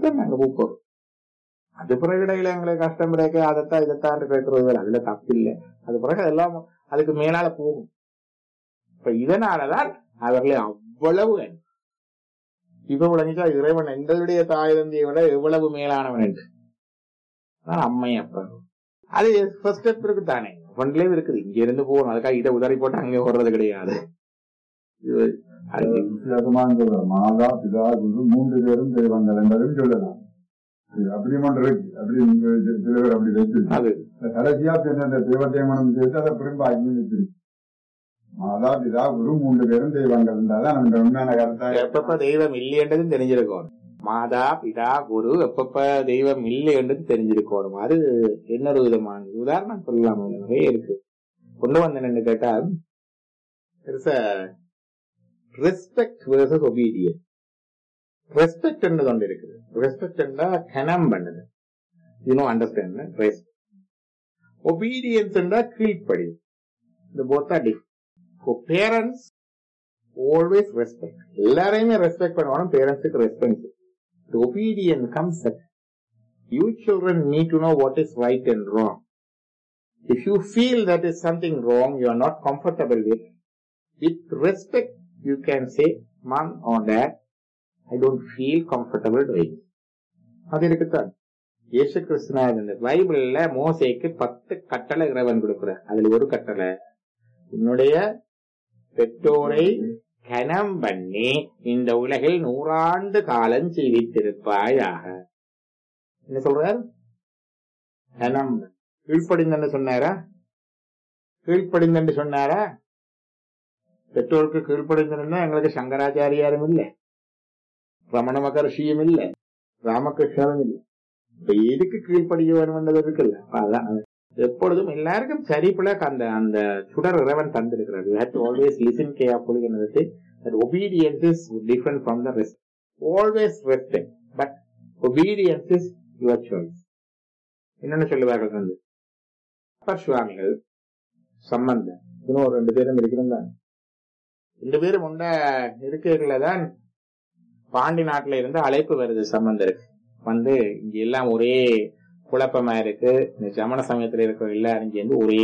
அதுதான் நாங்க போக்குறோம் அது பிறகு இடையில எங்களுக்கு கஷ்டம் கிடைக்க அதைத்தான் இதைத்தான் கேட்கறது வேற. அதுல தப்பு இல்லை அது பிறகு அதெல்லாம் அதுக்கு மேலால போகும் இப்ப இதனாலதான் அவர்களை அவ்வளவு அன்பு. இப்ப விளங்கிச்சா இறைவன் எங்களுடைய தாய் தந்தையை விட எவ்வளவு மேலானவன் என்று அதான் அம்மை அப்பா அது ஃபர்ஸ்ட் ஸ்டெப் இருக்கு தானே ஒன்லயே இருக்குது இங்க இருந்து போகணும் அதுக்காக இதை உதறி போட்டு அங்கே ஓடுறது கிடையாது இது அது வித்தியாசமான சொல்ற மாதா பிதா குரு மூன்று பேரும் தெய்வங்கள் என்பதும் சொல்லலாம் இது அப்படி மட்டும் இருக்கு அப்படி இங்க சி- சில பேர் அப்படி வச்சு அது கடைசியா பின்ன இந்த தெய்வத்தை மனம் சேர்த்து அதை திரும்ப அங்கீகரிச்சிருக்கு மாதா பிதா குரு மூன்று பேரும் தெய்வங்கள் என்றாதான் நம்ம உண்மையான கருத்தா எப்பப்ப தெய்வம் இல்லைன்றதும் தெரிஞ்சிருக்கணும் மாதா பிதா குரு எப்பப்ப தெய்வம் இல்லை என்றது தெரிஞ்சிருக்கணும் அது இன்னொரு விதமான உதாரணம் சொல்லலாம் அதுல நிறைய இருக்கு கொண்டு வந்தேன்னு கேட்டால் ரெஸ்பெக்ட் versus obedience ரெஸ்பெக்ட் என்றது ஒன்று இருக்குது ரெஸ்பெக்ட் என்றா கனம் பண்ணது you know understand rest obedience என்றா கீழ்ப்படி இந்த போத்தா டிஃப் பேரண்ட்ஸ் ஆல்வேஸ் ரெஸ்பெக்ட் எல்லாரையுமே ரெஸ்பெக்ட் பண்ணணும் பேரண்ட்ஸுக்கு respect obedience comes you children need to know what is right and wrong if you feel that is something wrong you are not comfortable with with respect you can say mum and dad I don't feel comfortable doing அது இருக்குத்தான் இயேசு கிறிஸ்துனார் இந்த பைபிள்ல மோசேக்கு பத்து கட்டளை இறைவன் கொடுக்கிறார் அதுல ஒரு கட்டளை உன்னுடைய பெற்றோரை கனம் பண்ணி இந்த உலகில் நூறாண்டு காலம் ஜீவித்திருப்பாயாக என்ன சொல்றார் கனம் கீழ்ப்படிந்தன்னு சொன்னாரா கீழ்ப்படிந்தன்னு சொன்னாரா பெற்றோருக்கு கீழ்ப்படிந்திருந்தா எங்களுக்கு சங்கராச்சாரியாரும் இல்ல ரமண மகர்ஷியும் இல்ல ராமகிருஷ்ணரும் இல்ல இப்ப எதுக்கு கீழ்ப்படிய வேணும்ன்றது இருக்குல்ல அப்ப அதான் அது. எப்பொழுதும் எல்லாருக்கும் சரிப்புல அந்த அந்த சுடர் இறைவன் தந்திருக்கிறார் you had to always listen carefully என்னது that obedience is different from the rest always respect but obedience is your choice என்னன்னு சொல்லுவார்கள் வந்து அப்பர் சுவாமிகள் சம்பந்தம் இன்னும் ஒரு ரெண்டு பேரும் இருக்கிறோம் தான் ரெண்டு பேரும் உண்ட இருக்கைகள்ல தான் பாண்டி நாட்டுல இருந்து அழைப்பு வருது சம்பந்தருக்கு வந்து இங்க எல்லாம் ஒரே குழப்பமா இருக்கு இந்த சமண சமயத்துல இருக்கிற எல்லாரும் சேர்ந்து ஒரே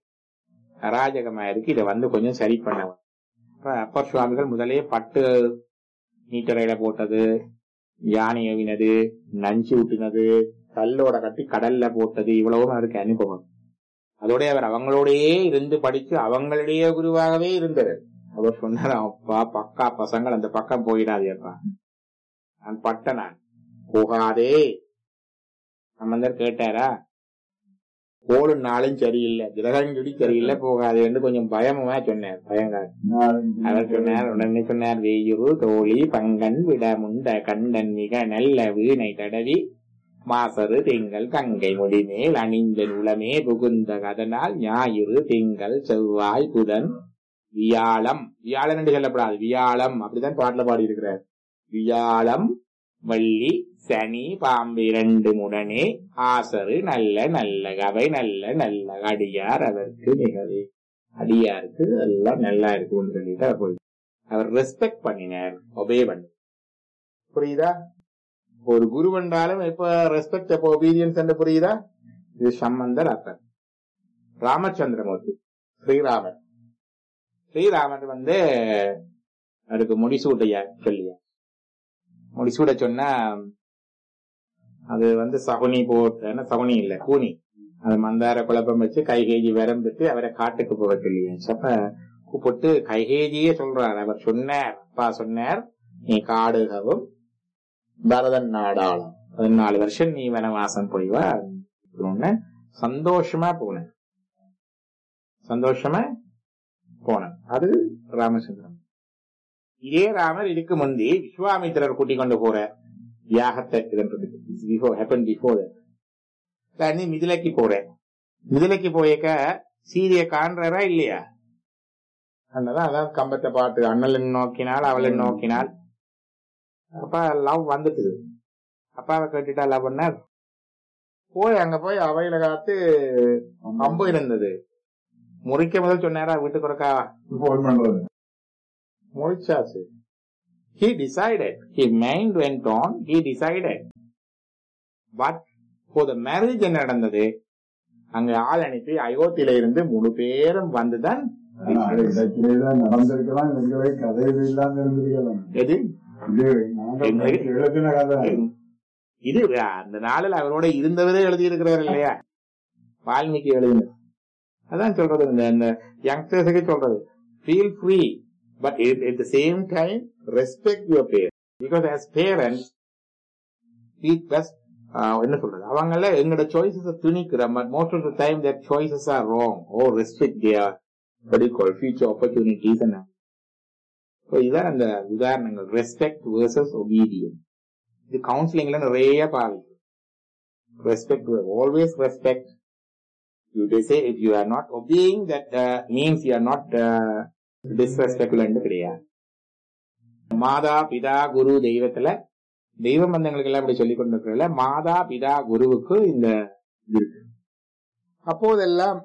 அராஜகமா இருக்கு இதை வந்து கொஞ்சம் சரி பண்ண அப்ப அப்பர் சுவாமிகள் முதலே பட்டு நீட்டரையில போட்டது யானை எவினது நஞ்சு ஊட்டினது கல்லோட கட்டி கடல்ல போட்டது இவ்வளவும் அவருக்கு அனுபவம் அதோட அவர் அவங்களோடயே இருந்து படிச்சு அவங்களுடைய குருவாகவே இருந்தார் அவர் சொன்னார் அப்பா பக்கா பசங்கள் அந்த பக்கம் போயிடாதேப்பா நான் பட்ட நான் போகாதே சம்பந்தர் கேட்டாரா போடும் நாளும் சரியில்லை கிரகஞ்சொடி சரியில்லை போகாதேன்னு கொஞ்சம் பயமுமா சொன்னார் பயங்கார் அவர் சொன்னார் உடனே சொன்னார் வேயுரு தோழி பங்கன் விடமுண்ட கண்டன் மிக நல்ல வீணை தடவி மாசரு திங்கள் கங்கை முடிமேல் அணிந்த உளமே புகுந்த அதனால் ஞாயிறு திங்கள் செவ்வாய் புதன் வியாழம் வியாழன் என்று சொல்லப்படாது வியாழம் அப்படிதான் பாட்டுல பாடி இருக்கிறார் வியாழம் வள்ளி சனி பாம்பு இரண்டு முடனே ஆசரு நல்ல நல்ல கவை நல்ல நல்ல அடியார் அதற்கு மிகவே அடியாருக்கு எல்லாம் நல்லா இருக்கும்னு சொல்லிட்டு அவர் போய் அவர் ரெஸ்பெக்ட் பண்ணினார் ஒபே பண்ணி புரியுதா ஒரு குரு வந்தாலும் இப்ப ரெஸ்பெக்ட் எப்ப ஒபீடியன்ஸ் என்று புரியுதா இது சம்பந்தர் அர்த்தம் ராமச்சந்திரமூர்த்தி ஸ்ரீராமர் ஸ்ரீராமர் வந்து அதுக்கு முடிசூட்டையா சொல்லியா முடிசூட சொன்னா அது வந்து சகுனி போட்டு சகுனி இல்ல கூனி அது மந்தார குழப்பம் வச்சு கைகேஜி விரம்பிட்டு அவரை காட்டுக்கு போக சொல்லியாச்சு அப்ப கூப்பிட்டு கைகேஜியே சொல்றார் அவர் சொன்னார் அப்பா சொன்னார் நீ காடுகவும் பரதன் நாடாளும் பதினாலு வருஷம் நீ வனவாசம் போய் வா உடனே சந்தோஷமா போனேன் சந்தோஷமா போனேன் அது ராமச்சந்திரன் இதே ராமர் இதுக்கு முந்தி விஸ்வாமித்திரர் கூட்டிக் கொண்டு போற யாகத்தை பிஃபோர் ஹேப்பன் பிஃபோர் நீ மிதிலைக்கு போறேன் மிதிலைக்கு போயக்க சீரிய காண்றாரா இல்லையா அண்ணதான் அதான் கம்பத்தை பார்த்து அண்ணன் நோக்கினால் அவளை நோக்கினால் அப்ப லவ் வந்துட்டு அப்பாவை கேட்டுட்டா லவ் பண்ணார் போய் அங்க போய் அவையில காத்து அம்பு இருந்தது முறிக்க முதல் சொன்னாரா வீட்டுக்கு ஒருக்கா போன் பண்றது முழிச்சாச்சு he decided he mind went on he decided but for the marriage என்ன நடந்தது அங்க ஆள் அனுப்பி அயோத்தியில இருந்து மூணு பேரும் வந்துதான் ஆனா, அது இலக்கியதான் நடந்திருக்கலாம் எங்களை கதையில இல்லாம இருந்திருக்கலாம் எது இது நாங்கள் எங்களுக்கு- எழுதின கதை இது அந்த நாளில் அவரோட இருந்தவரே எழுதி இருக்கிறார் இல்லையா வால்மீகி எழுதின அதான் சொல்றது இந்த இந்த யங்ஸ்டர்ஸுக்கு சொல்றது feel free but at the same time respect your pair because as parents feel best என்ன சொல்றது அவங்கள எங்களோட சாய்ஸஸ் திணிக்கிறோம் but most of the time that choices are wrong oh respect their படிக்கோல் ஃபியூச்சர் ஆப்பர்ச்சுனிட்டிஸ் ஸோ இதான் அந்த உதாரணங்கள் respect versus obedient இது கவுன்சிலிங்ல நிறைய பாருங்க respect always respect you they say if you are not obeying that means you are not டிஸ்ரெஸ்பெக்ட்லன்னு கிடையாது மாதா பிதா குரு தெய்வத்துல தெய்வ பந்தங்களுக்கு எல்லாம் இப்படி சொல்லிக் கொண்டிருக்கிறதுல மாதா பிதா குருவுக்கு இந்த இது இருக்கு அப்போதெல்லாம்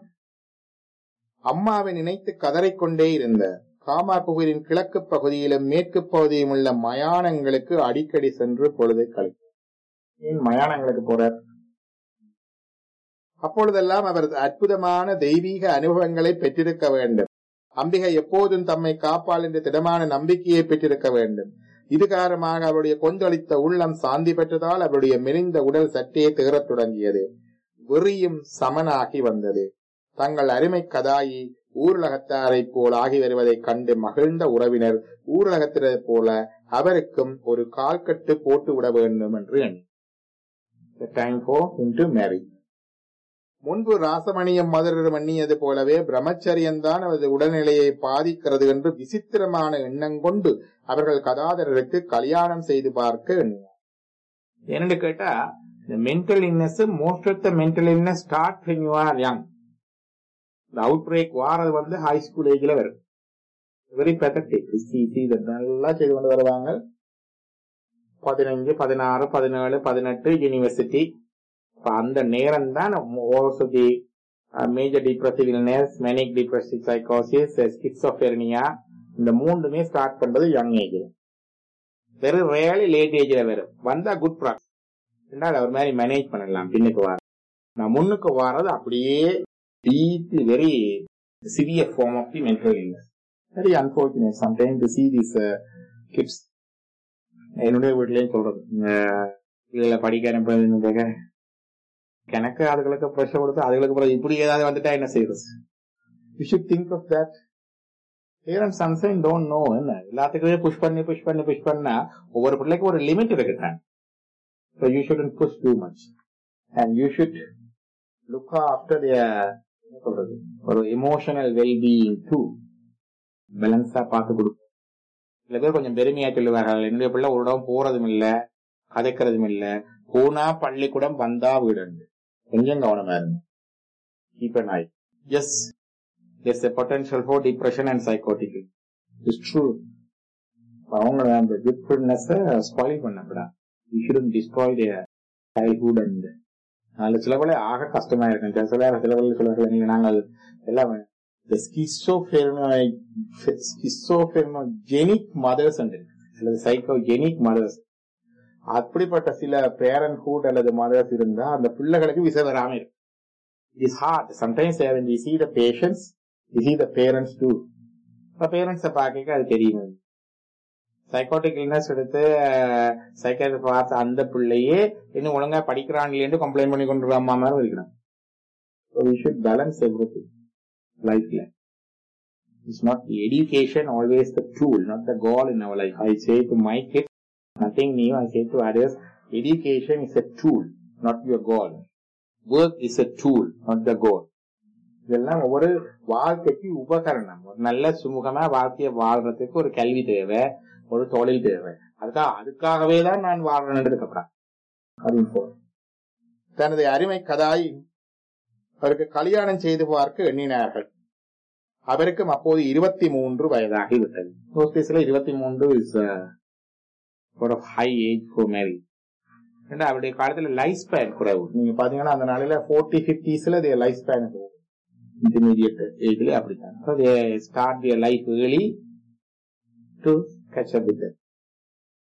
அம்மாவை நினைத்து கதறிக்கொண்டே இருந்த காமாபுகரின் கிழக்கு பகுதியிலும் மேற்கு பகுதியிலும் உள்ள மயானங்களுக்கு அடிக்கடி சென்று பொழுதை கழித்தார் ஏன் மயானங்களுக்கு போறார் அப்பொழுதெல்லாம் அவர் அற்புதமான தெய்வீக அனுபவங்களை பெற்றிருக்க வேண்டும் அம்பிகை எப்போதும் தம்மை காப்பாள் என்ற திடமான நம்பிக்கையை பெற்றிருக்க வேண்டும் இது காரணமாக அவருடைய கொந்தளித்த உள்ளம் சாந்தி பெற்றதால் அவருடைய மெலிந்த உடல் சற்றே திகறத் தொடங்கியது வெறியும் சமனாகி வந்தது தங்கள் அருமை கதாயி ஊரலகத்தாரைப் போல் ஆகி வருவதைக் கண்டு மகிழ்ந்த உறவினர் ஊரலகத்தினரைப் போல அவருக்கும் ஒரு கால்கட்டு போட்டு விட வேண்டும் என்று எண்ணி time for him to marry முன்பு ராசமணியம் மதுரரும் எண்ணியது போலவே பிரம்மச்சரியம்தான் அவரது உடல்நிலையை பாதிக்கிறது என்று விசித்திரமான எண்ணம் கொண்டு அவர்கள் கதாதரருக்கு கல்யாணம் செய்து பார்க்க எண்ணினார் என்னன்னு கேட்டா இந்த mental illness most of the mental illness start when you are young இந்த அவுட் பிரேக் வாரது வந்து ஹை ஸ்கூல் ஏஜ்ல வரும் வெரி பெத்தட்டிக் நல்லா செய்து கொண்டு வருவாங்க பதினஞ்சு பதினாறு பதினேழு பதினெட்டு யூனிவர்சிட்டி அந்த நேரம் தான் also the major depressive illness manic depressive சைக்கோசிஸ் ஸ்கிட்ஸோபெர்னியா இந்த மூணுமே ஸ்டார்ட் பண்றது யங் ஏஜ்ல வெறும் ரேலி லேட் ஏஜ்ல வரும் வந்தா குட் ப்ராக்ஸ் ரெண்டாவது அவர் மாதிரி மேனேஜ் பண்ணலாம் பின்னுக்கு வர நான் முன்னுக்கு வர்றது அப்படியே deep, very severe form of the mental illness. Very unfortunate sometimes to see these uh, kids. என்னுடைய வீட்லயும் சொல்றது அஹ் இதுல படிக்க அனுப்புறது எனக்கு அதுகளுக்கு ப்ரெஷர் கொடுத்து அதுகளுக்கு பிறகு இப்படி ஏதாவது வந்துட்டா என்ன செய்யறது you should think of that parents சம்சைன் டோன்ட் நோ என்ன எல்லாத்துக்குமே புஷ் பண்ணி புஷ் பண்ணி புஷ் பண்ணா ஒவ்வொரு பிள்ளைக்கு ஒரு லிமிட் இருக்குதான் so you should push too much and you should look after என்ன சொல்றது ஒரு இமோஷனல் வெல்பீயிங் டூ பேலன்ஸா பார்த்து கொடுக்கும் சில பேர் கொஞ்சம் பெருமையா சொல்லுவார்கள் என்னுடைய பிள்ளை ஒரு இடம் போறதும் இல்ல கதைக்கிறதும் இல்ல போனா பள்ளிக்கூடம் வந்தா வீடு கொஞ்சம் கவனமா இருங்க keep an eye as as a potential for depression and psychotic it's true அவங்க அந்த குட்ஃபுல்னஸ் ஸ்பாயில் பண்ணக்கூடாது you shouldn't destroy the childhood and அதுல சில வேலை ஆக கஷ்டமா இருக்கும் சில சில சில வேலை சில வேலை நீங்க நாங்கள் எல்லாம் இந்த ஸ்கிசோஃபெர்மோஜெனிக் மதர்ஸ் அல்லது சைக்கோஜெனிக் மதர்ஸ் அப்படிப்பட்ட சில பேரண்ட்ஹுட் அல்லது மதர்ஸ் இருந்தா அந்த பிள்ளைகளுக்கு விசை வராம இருக்கும் is hard sometimes we see the patients we see the parents too பேரண்ட்ஸை பார்க்க அது தெரியும் சைக்கோட்டிக் இல்னஸ் எடுத்து சைக்காட்ரி பார்த்த அந்த பிள்ளையே இன்னும் ஒழுங்கா படிக்கிறான்லேருந்து கம்ப்ளைண்ட் பண்ணி கொண்டு அம்மா மாதிரி இருக்கிறான் So we should balance everything lifeல. It's not the education always the tool, not the goal in our life. I say to my kids, nothing new. I say to others, education is a tool, not your goal. Work is a tool, not the goal. இதெல்லாம் ஒவ்வொரு வாழ்க்கைக்கு உபகரணம் ஒரு நல்ல சுமூகமா வாழ்க்கையை வாழ்றதுக்கு ஒரு கல்வி தேவை ஒரு தொழில் தேவை அதுக்காக அதுக்காகவே தான் நான் வாழ்றேன் இருக்கப்படான் அப்படின்னு போறேன் தனது அருமை கதாய் அவருக்கு கல்யாணம் செய்து பார்க்க எண்ணினார்கள் அவருக்கும் அப்போது இருபத்தி மூன்று வயதாகி விட்டது ஹோஸ்டேஸ்ல இருபத்தி மூன்று இஸ் ஒரு ஹை ஏஜ் ஃபார் மேரி அவருடைய காலத்துல லைஃப் ஸ்பேன் குறைவு நீங்க பாத்தீங்கன்னா அந்த நாளையில போர்ட்டி பிப்டிஸ்ல லைஃப் ஸ்பேன் இன்டர்மீடியட் ஏஜ்ல அப்படித்தான் start life early to catch up with them.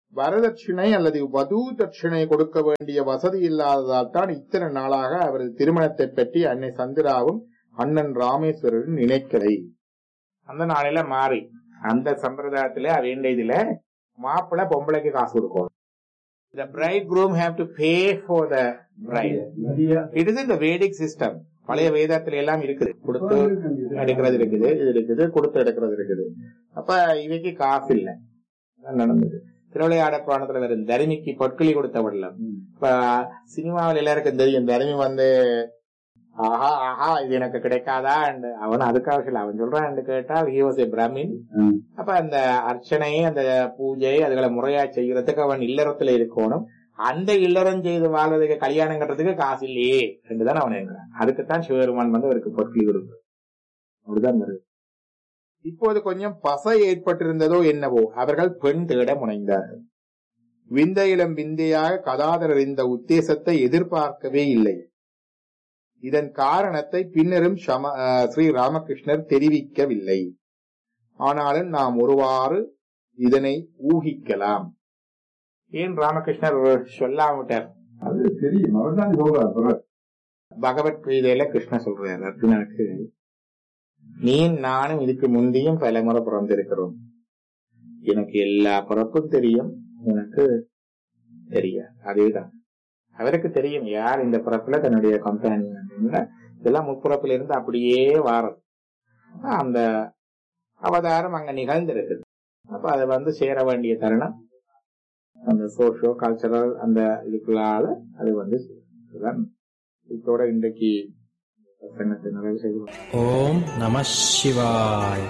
வரதட்சிணை அல்லது வது தட்சிணை கொடுக்க வேண்டிய வசதி இல்லாததால் தான் இத்தனை நாளாக அவரது திருமணத்தை பற்றி அன்னை சந்திராவும் அண்ணன் ராமேஸ்வரரும் நினைக்கலை அந்த நாளையில மாறி அந்த சம்பிரதாயத்துல வேண்டியதுல மாப்பிள்ளை பொம்பளைக்கு காசு கொடுக்கணும் The bridegroom have to pay for the bride. It is in the Vedic system. பழைய வேதத்துல எல்லாம் இருக்குது கொடுத்து எடுக்கிறது இருக்குது இது இருக்குது கொடுத்து எடுக்கிறது இருக்குது அப்ப இவைக்கு காசு இல்ல அதான் நடந்தது திருவிளையாட புராணத்துல வரும் தருமிக்கு பொற்களி கொடுத்த விடலாம் இப்ப சினிமாவில் எல்லாருக்கும் தெரியும் தருமி வந்து ஆஹா ஆஹா இது எனக்கு கிடைக்காதா அவன் அதுக்காக இல்ல அவன் சொல்றான் கேட்டா he was a brahmin அப்ப அந்த அர்ச்சனை அந்த பூஜை அதுகளை முறையா செய்யறதுக்கு அவன் இல்லறத்துல இருக்கணும் அந்த இல்லறம் செய்து வாழ்றதுக்கு கல்யாணம் கட்டுறதுக்கு காசு இல்லையே என்றுதான் அவன் இருக்கிறான் அதுக்குத்தான் சிவபெருமான் வந்து அவருக்கு பொற்களி கொடுக்கும் அப்படிதான் வருது இப்போது கொஞ்சம் பசை ஏற்பட்டிருந்ததோ என்னவோ அவர்கள் பெண் தேட முனைந்தார்கள் விந்தையிலம் விந்தையாக கதாதரர் இந்த உத்தேசத்தை எதிர்பார்க்கவே இல்லை இதன் காரணத்தை பின்னரும் சம அஹ் ஸ்ரீ ராமகிருஷ்ணர் தெரிவிக்கவில்லை ஆனாலும் நாம் ஒருவாறு இதனை ஊகிக்கலாம் ஏன் ராமகிருஷ்ணர் சொல்லாமட்டார் அது தெரியும் அவர் தான் சொல்றார் பிறர். பகவத்கீதையில கிருஷ்ண சொல்றாரு அர்ஜுனனுக்கு நீ நானும் இதுக்கு முந்தியும் பல முறை பிறந்திருக்கிறோம் எனக்கு எல்லா பிறப்பும் தெரியும் உனக்கு தெரியாது அதேதான் அவருக்கு தெரியும் யார் இந்த பிறப்புல தன்னுடைய கம்பெனி இதெல்லாம் முற்பிறப்புல இருந்து அப்படியே வாரது அந்த அவதாரம் அங்க நிகழ்ந்திருக்குது அப்ப அதை வந்து சேர வேண்டிய தருணம் அந்த சோஷியோ கல்ச்சரல் அந்த இதுக்குள்ளால அது வந்து இதுதான் இதோட இன்றைக்கு பிரசங்கத்தை நிறைவு செய்கிறோம் ஓம் நம சிவாய்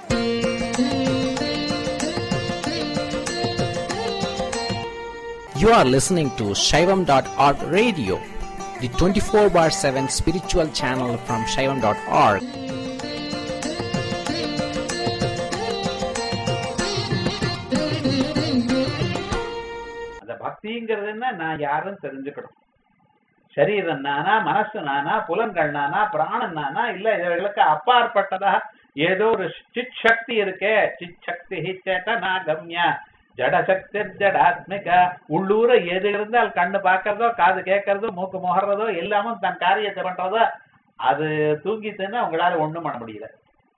You are listening to Shaivam.org radio, the 24 bar 7 spiritual channel from Shaivam.org. அந்த பக்திங்கிறதுன்னா நான் யாருன்னு தெரிஞ்சுக்கணும் சரீரம் நானா மனசு நானா புலன்கள் நானா பிராணன் நானா இல்ல இவர்களுக்கு அப்பாற்பட்டதா ஏதோ ஒரு சித் சக்தி இருக்கே சித் சக்தி சேட்டனா கம்யா ஜடசக்தி ஜடாத்மிக உள்ளூர எது இருந்தால் கண்ணு பார்க்கறதோ காது கேட்கறதோ மூக்கு முகர்றதோ எல்லாமும் தன் காரியத்தை பண்றதோ அது தூங்கிட்டுன்னா உங்களால ஒண்ணும் பண்ண முடியல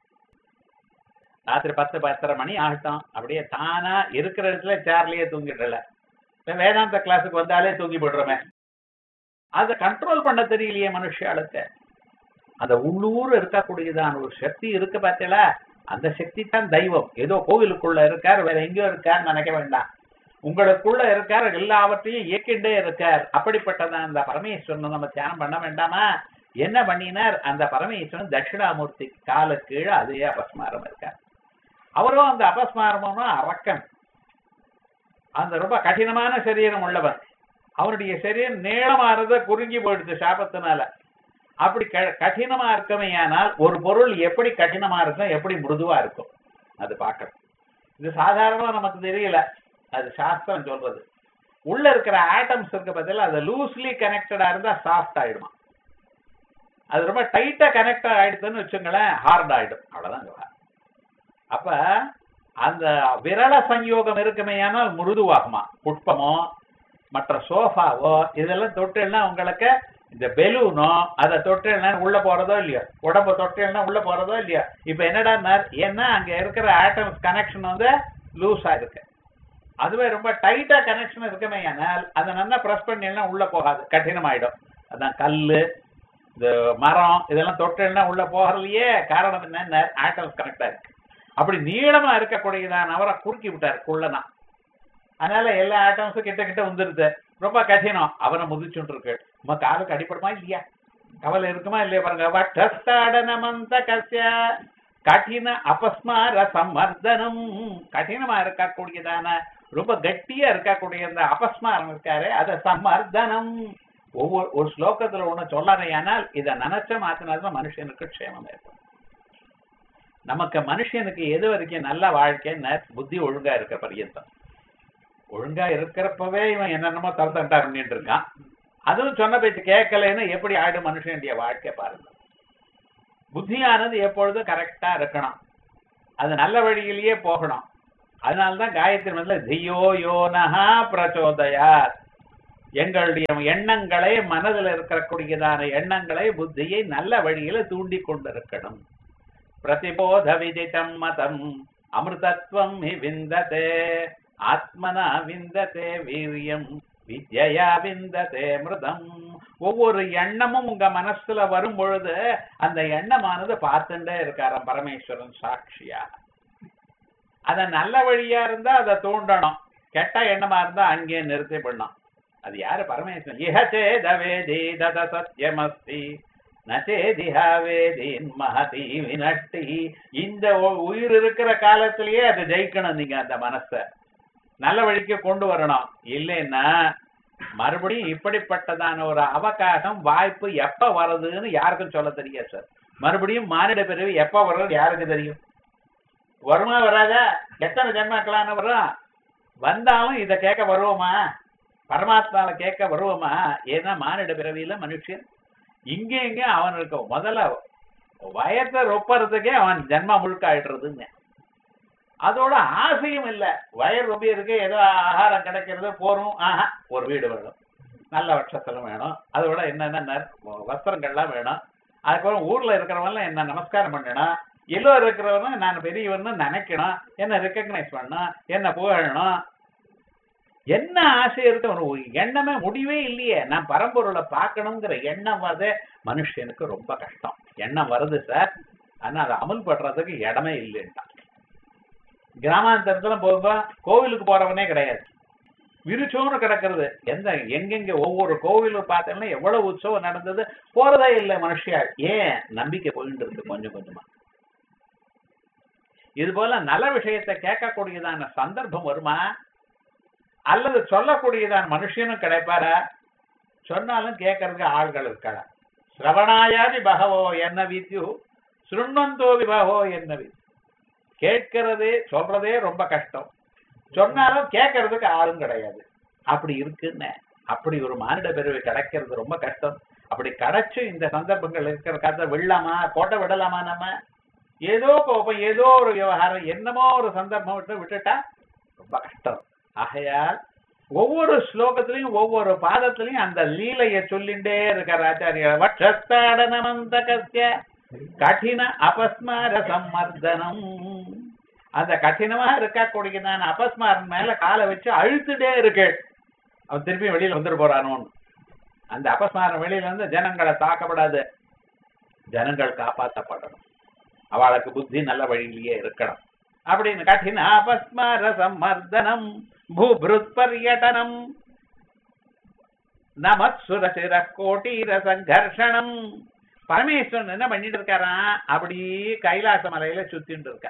ராத்திரி பத்து பத்தரை மணி ஆகட்டும் அப்படியே தானா இருக்கிற இடத்துல சேர்லயே தூங்கிடல இப்ப வேதாந்த கிளாஸுக்கு வந்தாலே தூங்கி போடுறோமே அதை கண்ட்ரோல் பண்ண தெரியலையே மனுஷாளுக்கு அந்த உள்ளூர் இருக்கக்கூடியதான ஒரு சக்தி இருக்கு பார்த்தீங்களா அந்த சக்தி தான் தெய்வம் ஏதோ கோவிலுக்குள்ள இருக்கார் வேற எங்கேயோ இருக்கார் நினைக்க வேண்டாம் உங்களுக்குள்ள இருக்கார் எல்லாவற்றையும் இயக்கிண்டே இருக்கார் அப்படிப்பட்டதான் அந்த பரமேஸ்வரன் நம்ம தியானம் பண்ண வேண்டாமா என்ன பண்ணினார் அந்த பரமேஸ்வரன் தட்சிணாமூர்த்தி கால கீழே அதே அபஸ்மாரம் இருக்கார் அவரும் அந்த அபஸ்மாரமும் அரக்கன் அந்த ரொம்ப கடினமான சரீரம் உள்ளவன் அவனுடைய சரீரம் நீளமானத குறுங்கி போயிடுது சாபத்தினால அப்படி க- கடினமா இருக்கமையானால் ஒரு பொருள் எப்படி கடினமா இருக்கும் எப்படி மிருதுவா இருக்கும் அது பார்க்கணும் இது சாதாரணமா நமக்கு தெரியல அது சாஸ்திரம் சொல்றது உள்ள இருக்கிற ஆட்டம்ஸ் இருக்க பதில் அது லூஸ்லி கனெக்டடா இருந்தா சாஃப்ட் ஆயிடுமா அது ரொம்ப டைட்டா கனெக்ட் ஆயிடுதுன்னு வச்சுங்களேன் ஹார்ட் ஆயிடும் அவ்வளவுதான் இங்க வா. அப்ப அந்த விரல சஞ்யோகம் இருக்குமேயானால் மிருதுவாகுமா புஷ்பமோ மற்ற சோஃபாவோ இதெல்லாம் தொட்டுன்னா உங்களுக்கு இந்த பெலூனோ அதை தொட்டுனா உள்ள போறதோ இல்லையோ உடம்ப தொட்டுனா உள்ள போறதோ இல்லையோ இப்ப என்னடா ஏன்னா அங்க இருக்கிற ஆட்டம்ஸ் கனெக்ஷன் வந்து லூஸா இருக்கு அதுவே ரொம்ப டைட்டா கனெக்ஷன் இருக்குமே ஆனால் அதை நல்லா பிரஸ் பண்ணினா உள்ள போகாது கடினமாயிடும் அதான் கல்லு இந்த மரம் இதெல்லாம் தொட்டுனா உள்ள போகலையே காரணம் என்ன ஆட்டம்ஸ் கனெக்டா இருக்கு அப்படி நீளமா இருக்கக்கூடியதான் அவரை குறுக்கி விட்டார் குள்ளதான் அதனால எல்லா ஆட்டம்ஸும் கிட்ட கிட்ட வந்துருது ரொம்ப கடினம் அவனை முதிச்சுட்டு இருக்கு உமா காலுக்கு அடிப்படுமா இல்லையா கவலை இருக்குமா இல்லையா பாருங்க வட்டஸ்தாடனமந்த கசிய கடின அபஸ்மார சம்மர்தனம் கடினமா இருக்கக்கூடியதான ரொம்ப கட்டியா இருக்கக்கூடிய அந்த அபஸ்மாரம் இருக்காரு அத சம்மர்தனம் ஒவ்வொரு ஒரு ஸ்லோகத்துல ஒண்ணு சொல்லாதையானால் இதை நினைச்ச மாத்தினாதான் மனுஷனுக்கு க்ஷேமம் ஏற்படும் நமக்கு மனுஷனுக்கு எது வரைக்கும் நல்ல வாழ்க்கைன்னு புத்தி ஒழுங்கா இருக்க பரியந்தம் ஒழுங்கா இருக்கிறப்பவே இவன் என்னென்னமோ தரத்தண்டா பண்ணிட்டு இருக்கான் அதுவும் சொன்ன பேச்சு கேட்கலைன்னு எப்படி ஆயிடும் மனுஷனுடைய வாழ்க்கை பாருங்க புத்தியானது எப்பொழுதும் கரெக்டா இருக்கணும் அது நல்ல வழியிலேயே போகணும் அதனால்தான் காயத்ரி மந்திர தியோ யோனஹா பிரச்சோதயாத் எங்களுடைய எண்ணங்களை மனதில் இருக்கக்கூடியதான எண்ணங்களை புத்தியை நல்ல வழியில தூண்டி கொண்டிருக்கணும் பிரதிபோத விதிதம் மதம் அமிர்தத்வம் ஹி விந்ததே ஆத்மனா விந்ததே வீரியம் வித்யா விந்ததே மிருதம் ஒவ்வொரு எண்ணமும் உங்க மனசுல வரும் பொழுது அந்த எண்ணமானது பார்த்துட்டே இருக்காராம் பரமேஸ்வரன் சாட்சியா அத நல்ல வழியா இருந்தா அதை தூண்டணும் கெட்ட எண்ணமா இருந்தா அங்கேயே நிறுத்தி பண்ணணும் அது யாரு பரமேஸ்வரன் இஹச்சே தவேதி தத சத்தியமஸ்தி நச்சேதிஹா வேதீன் மகதி வினஷ்டி இந்த உ- உயிர் இருக்கிற காலத்திலேயே அதை ஜெயிக்கணும் நீங்க அந்த மனச நல்ல வழிக்கு கொண்டு வரணும் இல்லைன்னா மறுபடியும் இப்படிப்பட்டதான ஒரு அவகாசம் வாய்ப்பு எப்ப வருதுன்னு யாருக்கும் சொல்ல தெரியாது சார் மறுபடியும் மானிட பிறவி எப்ப வர்றது யாருக்கு தெரியும் வருமா வராதா எத்தனை ஜென்மாக்களான வரும் வந்தாலும் இத கேட்க வருவோமா பரமாத்மாவை கேட்க வருவோமா ஏன்னா மானிட பிறவியில மனுஷன் இங்க இங்க அவனுக்கு முதல்ல வயத்தை ரொப்பறதுக்கே அவன் ஜென்மா முழுக்க ஆயிடுறதுங்க அதோட ஆசையும் இல்ல வயர் ரொம்ப இருக்கு ஏதோ ஆகாரம் கிடைக்கிறது போறோம் ஆஹா ஒரு வீடு வேணும் நல்ல வட்சத்திலும் வேணும் அதோட என்னென்ன நற்- வஸ்திரங்கள்லாம் வேணும் அதுக்கப்புறம் ஊர்ல இருக்கிறவங்க என்ன நமஸ்காரம் பண்ணணும் எல்லோ இருக்கிறவனும் நான் பெரியவன்னு நினைக்கணும் என்ன ரெக்கக்னைஸ் பண்ணணும் என்ன புகழணும் என்ன ஆசை இருக்கு அவனுக்கு எண்ணமே முடிவே இல்லையே நான் பரம்பொருளை பார்க்கணுங்கிற எண்ணம் வருது மனுஷனுக்கு ரொம்ப கஷ்டம் எண்ணம் வருது சார் ஆனா அதை அமல்படுறதுக்கு இடமே இல்லைன்ட்டான் கிராமாந்தரத்துல போக கோவிலுக்கு போறவனே கிடையாது விருச்சோன்னு கிடக்கிறது எந்த எங்கெங்க ஒவ்வொரு கோவிலும் பார்த்தோம்னா எவ்வளவு உற்சவம் நடந்தது போறதே இல்லை மனுஷியாள் ஏன் நம்பிக்கை போயிட்டு இருக்கு கொஞ்சம் கொஞ்சமா இது போல நல்ல விஷயத்தை கேட்கக்கூடியதான சந்தர்ப்பம் வருமா அல்லது சொல்லக்கூடியதான மனுஷனும் கிடைப்பாரா சொன்னாலும் கேட்கறதுக்கு ஆள்கள் இருக்காளா சிரவணாயாதி பகவோ என்ன வித்யு சுருண்ணந்தோ விபகோ என்ன வித் கேட்கறதே சொல்றதே ரொம்ப கஷ்டம் சொன்னாலும் கேட்கறதுக்கு ஆளும் கிடையாது அப்படி இருக்குன்னு அப்படி ஒரு மானிட பிறவி கிடைக்கிறது ரொம்ப கஷ்டம் அப்படி கிடைச்சு இந்த சந்தர்ப்பங்கள் இருக்கிற கதை விடலாமா கோட்டை விடலாமா நம்ம ஏதோ கோபம் ஏதோ ஒரு விவகாரம் என்னமோ ஒரு சந்தர்ப்பம் விட்டு விட்டுட்டா ரொம்ப கஷ்டம் ஆகையால் ஒவ்வொரு ஸ்லோகத்திலையும் ஒவ்வொரு பாதத்திலையும் அந்த லீலைய சொல்லிண்டே இருக்கார் ஆச்சாரியர் வட்சஸ்தாடனமந்த கசிய கடின அபஸ்மார சம்மர்தனம் அந்த கடினமா இருக்கக்கூடியதான அபஸ்மாரன் மேல காலை வச்சு அழுத்துட்டே இருக்கு அவன் திருப்பி வெளியில வந்துட்டு போறானோன்னு அந்த அபஸ்மாரம் வெளியில வந்து ஜனங்களை தாக்கப்படாது ஜனங்கள் காப்பாற்றப்படணும் அவளுக்கு புத்தி நல்ல வழியிலேயே இருக்கணும் அப்படின்னு கடின அபஸ்மார சம்மர்தனம் பூபிருத் பர்யட்டனம் நமத்சுரசிர கோட்டீர சங்கர்ஷணம் பரமேஸ்வரன் என்ன பண்ணிட்டு இருக்காராம் அப்படி கைலாச மலையில சுத்திட்டு இருக்க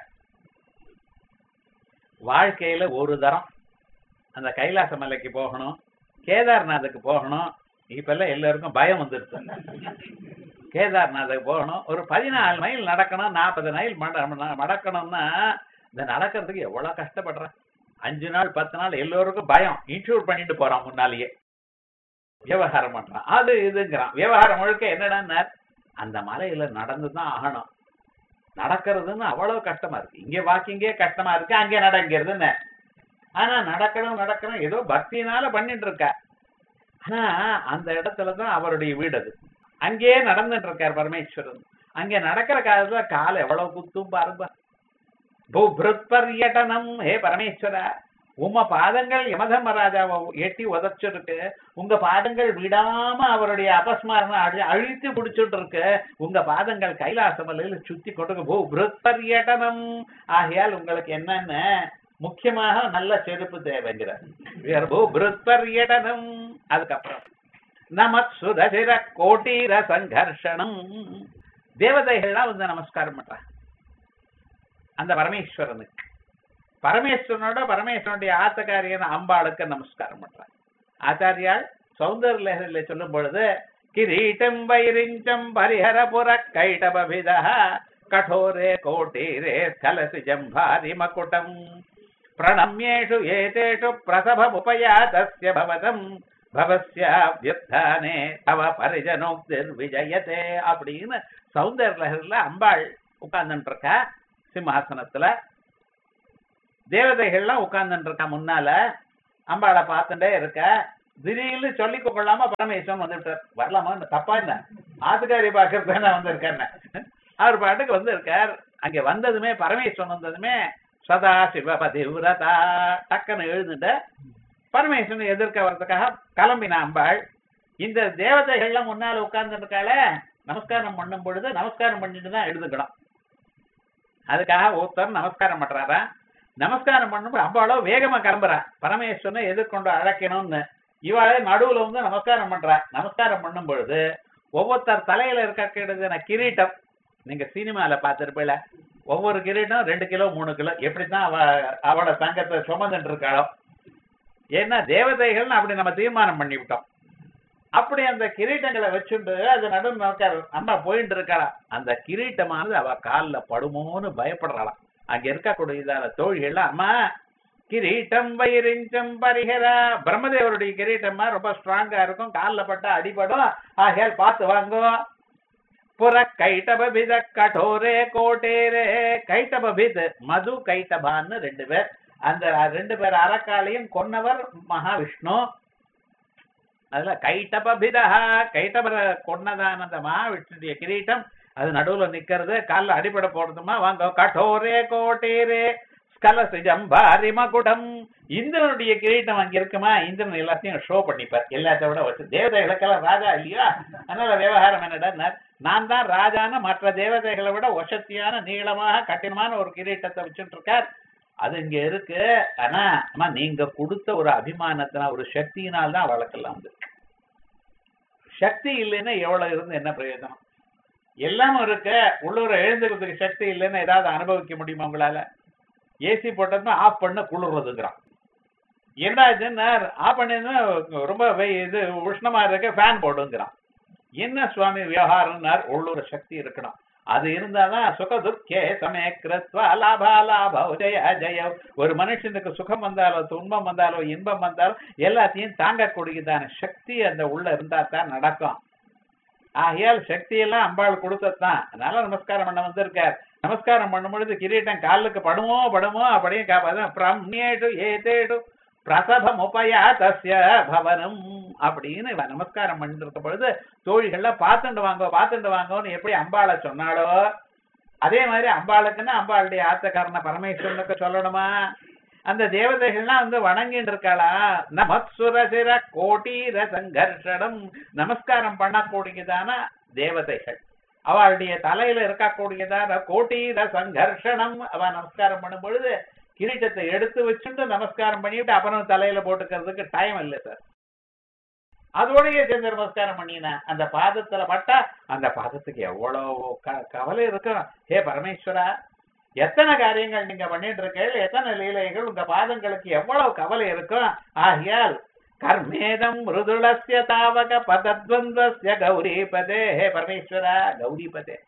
வாழ்க்கையில ஒரு தரம் அந்த கைலாச மலைக்கு போகணும் கேதார்நாத்துக்கு போகணும் இப்ப எல்லாம் எல்லாருக்கும் பயம் வந்துருச்சு கேதார்நாத்துக்கு போகணும் ஒரு பதினாலு மைல் நடக்கணும் நாற்பது மைல் மட- நடக்கணும்னா இந்த நடக்கிறதுக்கு எவ்வளவு கஷ்டப்படுறேன் அஞ்சு நாள் பத்து நாள் எல்லோருக்கும் பயம் இன்சூர் பண்ணிட்டு போறான் முன்னாலேயே விவகாரம் பண்றான் அது இதுங்கிறான் விவகாரம் முழுக்க என்னடான்னா அந்த மலையில நடந்துதான் ஆகணும் நடக்கிறதுன்னு அவ்வளவு கஷ்டமா இருக்கு இங்க வாக்கிங்கே கஷ்டமா இருக்கு அங்கே நடங்கிறதுன்னு ஆனா நடக்கணும் நடக்கணும் ஏதோ பக்தினால பண்ணிட்டு இருக்கா ஆனா அந்த இடத்துலதான் அவருடைய வீடு அது அங்கேயே நடந்துட்டு இருக்கார் பரமேஸ்வரன் அங்கே நடக்கிற காலத்துல கால் எவ்வளவு குத்தும் பாருங்க பூபிருத் பர்யட்டனம் ஹே பரமேஸ்வரா உம்ம பாதங்கள் யமதர்மராஜாவை எட்டி உதச்சிருக்கு உங்க பாதங்கள் விடாம அவருடைய அபஸ்மாரம் அழி அழித்து பிடிச்சிட்டு இருக்கு உங்க பாதங்கள் கைலாச மலையில சுத்தி கொண்டு பூ பர்யட்டனம் ஆகையால் உங்களுக்கு என்னென்ன முக்கியமாக நல்ல செருப்பு தேவைங்கிறார் பூ பர்யட்டனம் அதுக்கப்புறம் நமத் சுதசிர கோட்டீர சங்கர்ஷணம் தேவதைகள்லாம் வந்து நமஸ்காரம் பண்றாங்க அந்த பரமேஸ்வரனுக்கு பரமேஸ்வரனோட பரமேஸ்வரனுடைய ஆத்தக்காரியான அம்பாளுக்கு நமஸ்காரம் பண்றாங்க ஆச்சாரியால் சௌந்தர லஹரில சொல்லும் பொழுது கிரீட்டம் வைரிஞ்சம் பரிஹரபுர கைடபவித கठोरे கோட்டீரே ஸ்கலசி ஜம்பாரி மகுடம் பிரணம்யேஷு ஏதேஷு பிரசபமுபயாதஸ்ய பவதம் பவஸ்யாவியுத்தானே தவ பரிஜனோக்திர் விஜயதே அப்படின்னு சௌந்தர லஹரில அம்பாள் உட்கார்ந்துட்டு இருக்கா சிம்ஹாசனத்துல தேவதைகள்லாம் உட்கார்ந்துட்டு இருக்கா முன்னால அம்பாளை பார்த்துட்டே இருக்க திடீர்னு சொல்லி கொள்ளாம பரமேஸ்வரன் வந்துட்டார் வரலாமா இந்த தப்பா என்ன ஆத்துக்காரி பாக்குறது தானே வந்திருக்காருன்னு அவர் பாட்டுக்கு வந்திருக்கார் அங்க வந்ததுமே பரமேஸ்வரன் வந்ததுமே சதா சிவபதி விரதா டக்குன்னு எழுந்துட்டு பரமேஸ்வரன் எதிர்க்க வர்றதுக்காக கிளம்பின அம்பாள் இந்த தேவதைகள்லாம் முன்னால உட்கார்ந்து இருக்காளே நமஸ்காரம் பண்ணும் பொழுது நமஸ்காரம் பண்ணிட்டு தான் எழுதுக்கணும் அதுக்காக ஒருத்தர் நமஸ்காரம் பண்றாரா நமஸ்காரம் பண்ணும்போது அம்பாளோ வேகமா கிளம்புறா பரமேஸ்வரனை எதிர்கொண்டு அழைக்கணும்னு இவாளே நடுவுல வந்து நமஸ்காரம் பண்றா நமஸ்காரம் பண்ணும் பொழுது ஒவ்வொருத்தர் தலையில இருக்க கிரீட்டம் நீங்க சினிமால பார்த்திருப்பீல ஒவ்வொரு கிரீட்டம் ரெண்டு கிலோ மூணு கிலோ எப்படித்தான் அவ அவளோட தங்கத்தை சுமந்துட்டு இருக்காளோ ஏன்னா தேவதைகள்னு அப்படி நம்ம தீர்மானம் பண்ணிவிட்டோம் அப்படி அந்த கிரீட்டங்களை வச்சுண்டு அது நடு நோக்கார் அம்மா போயிட்டு இருக்காளா அந்த கிரீட்டமானது அவ கால்ல படுமோன்னு பயப்படுறாளாம் அங்க இருக்கக்கூடியதான தோழிகள் அம்மா கிரீட்டம் வயிறிஞ்சம் பரிகரா பிரம்மதேவருடைய கிரீட்டமா ரொம்ப ஸ்ட்ராங்கா இருக்கும் கால்ல பட்டா அடிபடும் ஆகையால் பார்த்து வாங்கோ புற கைட்டபித கடோரே கோட்டேரே கைட்டபித் மது கைட்டபான்னு ரெண்டு பேர் அந்த ரெண்டு பேர் அரக்காளையும் கொன்னவர் மகாவிஷ்ணு அதுல கைட்டபிதா கைட்டபர கொன்னதான அந்த மகாவிஷ்ணுடைய கிரீட்டம் அது நடுவுல நிக்கிறது கால்ல அடிபட போடுதுமா வாங்க கடோரே கோட்டேரே ஸ்கலசிஜம்பாரி மகுடம் இந்திரனுடைய கிரீட்டம் அங்க இருக்குமா இந்திரன் எல்லாத்தையும் ஷோ பண்ணிப்பார் எல்லாத்த விட வச்சு தேவதைகளுக்கெல்லாம் ராஜா இல்லையா அதனால விவகாரம் என்னடா நான் தான் ராஜான மற்ற தேவதைகளை விட வசத்தியான நீளமாக கடினமான ஒரு கிரீட்டத்தை வச்சுட்டு இருக்கார் அது இங்க இருக்கு ஆனா அம்மா நீங்க கொடுத்த ஒரு அபிமானத்தினா ஒரு சக்தியினால் தான் வழக்கெல்லாம் வந்து சக்தி இல்லைன்னா எவ்வளவு இருந்து என்ன பிரயோஜனம் எல்லாமும் இருக்க உள்ளூர எழுந்துக்கிறதுக்கு சக்தி இல்லைன்னு ஏதாவது அனுபவிக்க முடியுமா உங்களால ஏசி போட்டதுன்னா ஆஃப் பண்ண குளிர்றதுங்கிறான் என்னாச்சுன்னா ஆஃப் பண்ணி ரொம்ப வெய்- இது உஷ்ணமா இருக்க ஃபேன் போடுங்கிறான் என்ன சுவாமி விவகாரம்னார் உள்ளூர சக்தி இருக்கணும் அது இருந்தாதான் சுக துக்கே சமே கிருத்வா லாபா லாப ஜெய ஜெய ஒரு மனுஷனுக்கு சுகம் வந்தாலோ துன்பம் வந்தாலோ இன்பம் வந்தாலோ எல்லாத்தையும் தாங்கக்கூடியதான சக்தி அந்த உள்ள இருந்தா தான் நடக்கும் ஆகையால் சக்தி எல்லாம் அம்பாள் கொடுத்ததுதான் அதனால நமஸ்காரம் பண்ண வந்திருக்கார் நமஸ்காரம் பண்ணும் பொழுது கிரீட்டம் காலுக்கு படுமோ படுமோ அப்படியே காப்பாதான் பிரம்னேடு ஏதேடு பிரசபம் உபயா தஸ்ய பவனம் அப்படின்னு இவன் நமஸ்காரம் பண்ணிட்டு இருக்க பொழுது தோழிகள்ல பார்த்துட்டு வாங்க பார்த்துட்டு வாங்கன்னு எப்படி அம்பாளை சொன்னாலோ அதே மாதிரி அம்பாளுக்குன்னா அம்பாளுடைய ஆத்தக்காரன பரமேஸ்வரனுக்கு சொல்லணுமா அந்த தேவதைகள்லாம் வந்து வணங்கிட்டு இருக்காளா நமத்சுரசிர கோட்டீர சங்கர்ஷனம் நமஸ்காரம் பண்ணக்கூடியதான தேவதைகள் அவளுடைய தலையில இருக்கக்கூடியதான கோட்டீர சங்கர்ஷனம் அவ நமஸ்காரம் பண்ணும் பொழுது கிரீட்டத்தை எடுத்து வச்சுட்டு நமஸ்காரம் பண்ணிட்டு அப்புறம் தலையில போட்டுக்கிறதுக்கு டைம் இல்லை சார் அதோடய சேர்ந்து நமஸ்காரம் பண்ணின அந்த பாதத்துல பட்டா அந்த பாதத்துக்கு எவ்வளவு க- கவலை இருக்கும் ஹே பரமேஸ்வரா எத்தனை காரியங்கள் நீங்க பண்ணிட்டு இருக்கீங்க எத்தனை லீலைகள் உங்க பாதங்களுக்கு எவ்வளவு கவலை இருக்கும் ஆகையால் கர்மேதம் மிருதுளஸ்ய தாவக பதத்வந்தஸ்ய கௌரிபதே ஹே பரமேஸ்வரா கௌரிபதே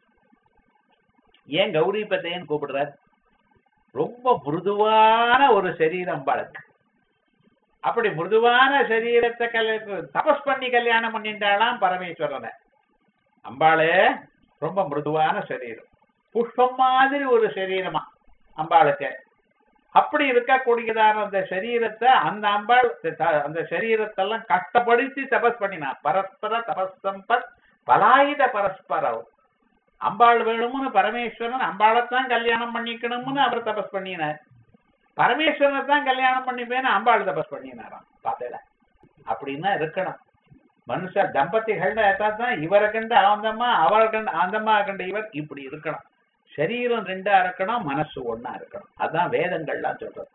ஏன் கௌரிபதேன்னு கூப்பிடுறார் ரொம்ப மிருதுவான ஒரு சரீரம் பழக்கு அப்படி மிருதுவான சரீரத்தை கல் தபஸ் பண்ணி கல்யாணம் பண்ணிட்டாளாம் பரமேஸ்வரனை அம்பாளே ரொம்ப மிருதுவான சரீரம் புஷ்பம் மாதிரி ஒரு சரீரமா அம்பாளுக்கு அப்படி இருக்கக்கூடியதான அந்த சரீரத்தை அந்த அம்பாள் த- அந்த சரீரத்தெல்லாம் கஷ்டப்படுத்தி தபஸ் பண்ணினா பரஸ்பர தபஸ் சம்பத் பலாயுத பரஸ்பரம் அம்பாள் வேணும்னு பரமேஸ்வரன் அம்பாளைத்தான் கல்யாணம் பண்ணிக்கணும்னு அவர் தபஸ் பண்ணினார் பரமேஸ்வரனை தான் கல்யாணம் பண்ணிப்பேன்னு அம்பாள் தபஸ் பண்ணினாராம் பார்த்தேல அப்படின்னா இருக்கணும் மனுஷ தம்பதிகள் தான் இவரை கண்டு அவந்தம்மா அவரை கண்டு அந்தம்மா கண்டு இவர் இப்படி இருக்கணும் சரீரம் ரெண்டா இருக்கணும் மனசு ஒண்ணா இருக்கணும் அதான் வேதங்கள்லாம் சொல்றது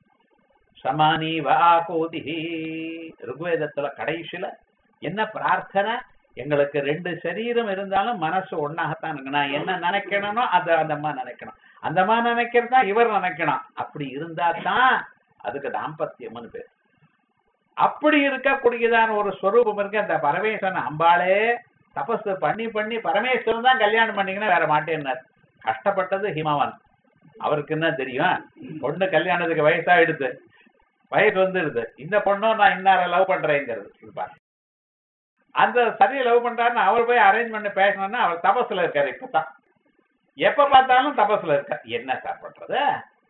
சமானி வாகோதி ருக்வேதத்துல கடைசியில என்ன பிரார்த்தனை எங்களுக்கு ரெண்டு சரீரம் இருந்தாலும் மனசு ஒன்னாகத்தான் இருக்கு நான் என்ன நினைக்கணும்னோ அதை அந்த அம்மா நினைக்கணும் அந்த அம்மா நினைக்கிறதா இவர் நினைக்கணும் அப்படி இருந்தா தான் அதுக்கு தாம்பத்தியம்னு பேர் அப்படி இருக்கக்கூடியதான ஒரு ஸ்வரூபம் இருக்கு அந்த பரமேஸ்வரன் அம்பாளே தபஸ் பண்ணி பண்ணி பரமேஸ்வரன் தான் கல்யாணம் பண்ணீங்கன்னா வேற மாட்டேன்னார் கஷ்டப்பட்டது ஹிமவன் அவருக்கு என்ன தெரியும் பொண்ணு கல்யாணத்துக்கு வயசா எடுத்து வயசு வந்துடுது இந்த பொண்ணும் நான் இன்னார லவ் பண்றேங்கிறது இருப்பார் அந்த சரியை லவ் பண்றாருன்னு அவர் போய் அரேஞ்ச் பண்ணி பேசணும்னா அவர் தபஸ்ல இருக்காரு இப்பதான் எப்ப பார்த்தாலும் தபஸ்ல இருக்கார் என்ன சார் பண்றது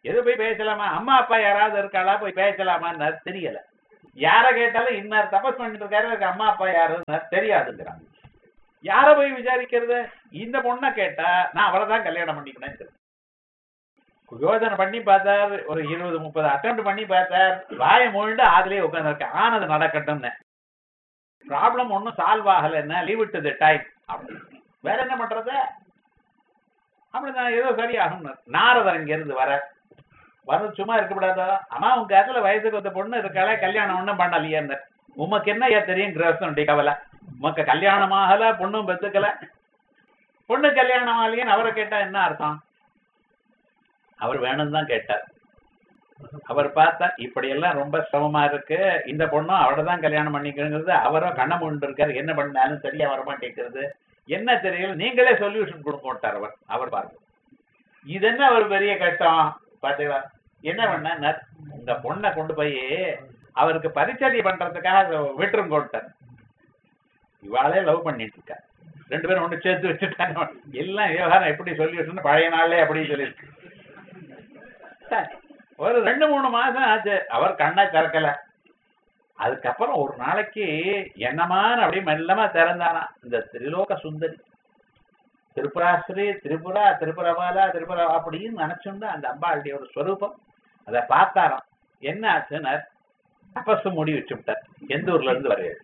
எது போய் பேசலாமா அம்மா அப்பா யாராவது இருக்காளா போய் பேசலாமான்னு தெரியல யார கேட்டாலும் இன்னார் தபஸ் பண்ணிட்டு இருக்காரு இவருக்கு அம்மா அப்பா யாருன்னு தெரியாதுங்கிறான் யார போய் விசாரிக்கிறது இந்த பொண்ணை கேட்டா நான் அவளை தான் கல்யாணம் பண்ணிக்கணும் யோஜனை பண்ணி பார்த்தார் ஒரு இருபது முப்பது அட்டம் பண்ணி பார்த்தார் வாயை மூழ்ண்டு அதுலயே உட்காந்துருக்க ஆனது நடக்கட்டும்னு ப்ராப்ளம் ஒன்றும் சால்வ் ஆகல என்ன லீவ் இட் தி டைம் அப்படி வேற என்ன பண்றது அப்படிதான் ஏதோ சரியாகும் நாரதர் இங்க இருந்து வர வந்து சும்மா இருக்கக்கூடாதா அம்மா உங்க அதுல வயசுக்கு வந்த பொண்ணு இருக்காளே கல்யாணம் ஒண்ணும் பண்ணலையேன்னு உமக்கு என்ன ஏன் தெரியும் கிரகஸ்தனுடைய கவலை உமக்கு கல்யாணம் ஆகல பொண்ணும் பெத்துக்கல பொண்ணு கல்யாணம் ஆகலையேன்னு அவரை கேட்டா என்ன அர்த்தம் அவர் வேணும்னு தான் கேட்டார் அவர் பார்த்தா இப்படி எல்லாம் ரொம்ப சிரமமா இருக்கு இந்த பொண்ணும் அவரை தான் கல்யாணம் பண்ணிக்கிறது அவரும் கண்ண முண்டு இருக்காரு என்ன பண்ணாலும் சரியா வரமாட்டேங்கிறது என்ன தெரியல நீங்களே சொல்யூஷன் கொடுக்கட்டார் அவர் அவர் பாருங்க இது என்ன ஒரு பெரிய கஷ்டம் பாத்தீங்களா என்ன பண்ண உங்க பொண்ணை கொண்டு போய் அவருக்கு பரிச்சரிய பண்றதுக்காக விட்டுரும் கொண்டார் இவாளே லவ் பண்ணிட்டு இருக்கா ரெண்டு பேரும் ஒண்ணு சேர்த்து வச்சுட்டாங்க எல்லாம் விவகாரம் எப்படி சொல்லிட்டு பழைய நாள்லே அப்படி சொல்லியிருக்கு சரி, ஒரு ரெண்டு மூணு மாசம் ஆச்சு அவர் கண்ணை திறக்கல அதுக்கப்புறம் ஒரு நாளைக்கு என்னமான அப்படியே மெல்லமா திறந்தானா இந்த திரிலோக சுந்தரி திரிபுராஸ்ரீ திரிபுரா திரிபுரபாலா திரிபுரா அப்படின்னு நினைச்சுண்டு அந்த அம்பாளுடைய ஒரு ஸ்வரூபம் அதை பார்த்தாராம் என்ன ஆச்சுன்னா தபசு முடி வச்சு விட்டார் எந்த ஊர்ல இருந்து வரையாது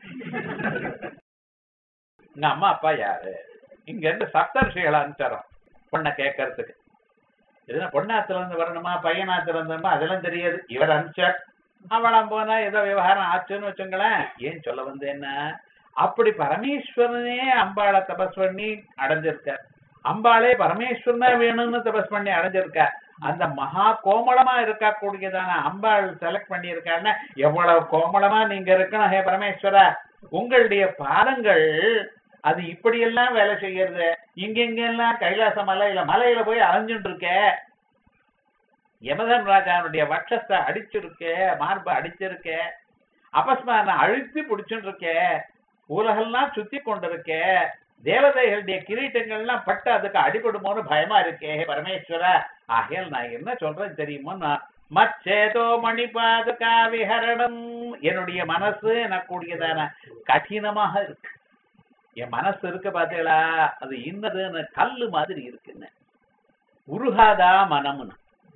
எங்க அம்மா அப்பா யாரு இங்க இருந்து சப்தர்ஷிகளை அனுப்பிச்சாரோம் பொண்ணை கேட்கறதுக்கு எதுனா பொண்ணாத்துல இருந்து வரணுமா பையனாத்துல இருந்தோமா அதெல்லாம் தெரியாது இவர் அனுப்பிச்சார் அவளாம் போனா ஏதோ விவகாரம் ஆச்சுன்னு வச்சுங்களேன் ஏன் சொல்ல வந்து என்ன அப்படி பரமேஸ்வரனே அம்பாளை தபஸ் பண்ணி அடைஞ்சிருக்கார் அம்பாளே பரமேஸ்வரனா வேணும்னு தபஸ் பண்ணி அடைஞ்சிருக்கார் அந்த மகா கோமளமா இருக்கக்கூடியதான அம்பாள் செலக்ட் பண்ணி இருக்காருன்னா எவ்வளவு கோமளமா நீங்க இருக்கணும் ஹே பரமேஸ்வரா உங்களுடைய பாதங்கள் அது இப்படியெல்லாம் வேலை செய்யறது இங்கெங்கெல்லாம் கைலாச மலையில மலையில போய் அலைஞ்சுட்டு இருக்க யமதன் ராஜாவுடைய வட்சத்தை அடிச்சிருக்க மார்பை அடிச்சிருக்க அபஸ்மான அழுத்தி பிடிச்சுட்டு இருக்க உலகெல்லாம் சுத்தி கொண்டிருக்க தேவதைகளுடைய கிரீட்டங்கள்லாம் பட்டு அதுக்கு அடிபடுமோன்னு பயமா இருக்கே ஹே பரமேஸ்வரா ஆகையால் நான் என்ன சொல்றேன் தெரியுமோ நான் மச்சேதோ மணிபாதுகா விஹரணம் என்னுடைய மனசு எனக்கூடியதான கடினமாக இருக்கு என் மனசு இருக்கு பாத்தீங்களா அது இன்னதுன்னு கல்லு மாதிரி இருக்குன்னு உருகாதா மனம்னு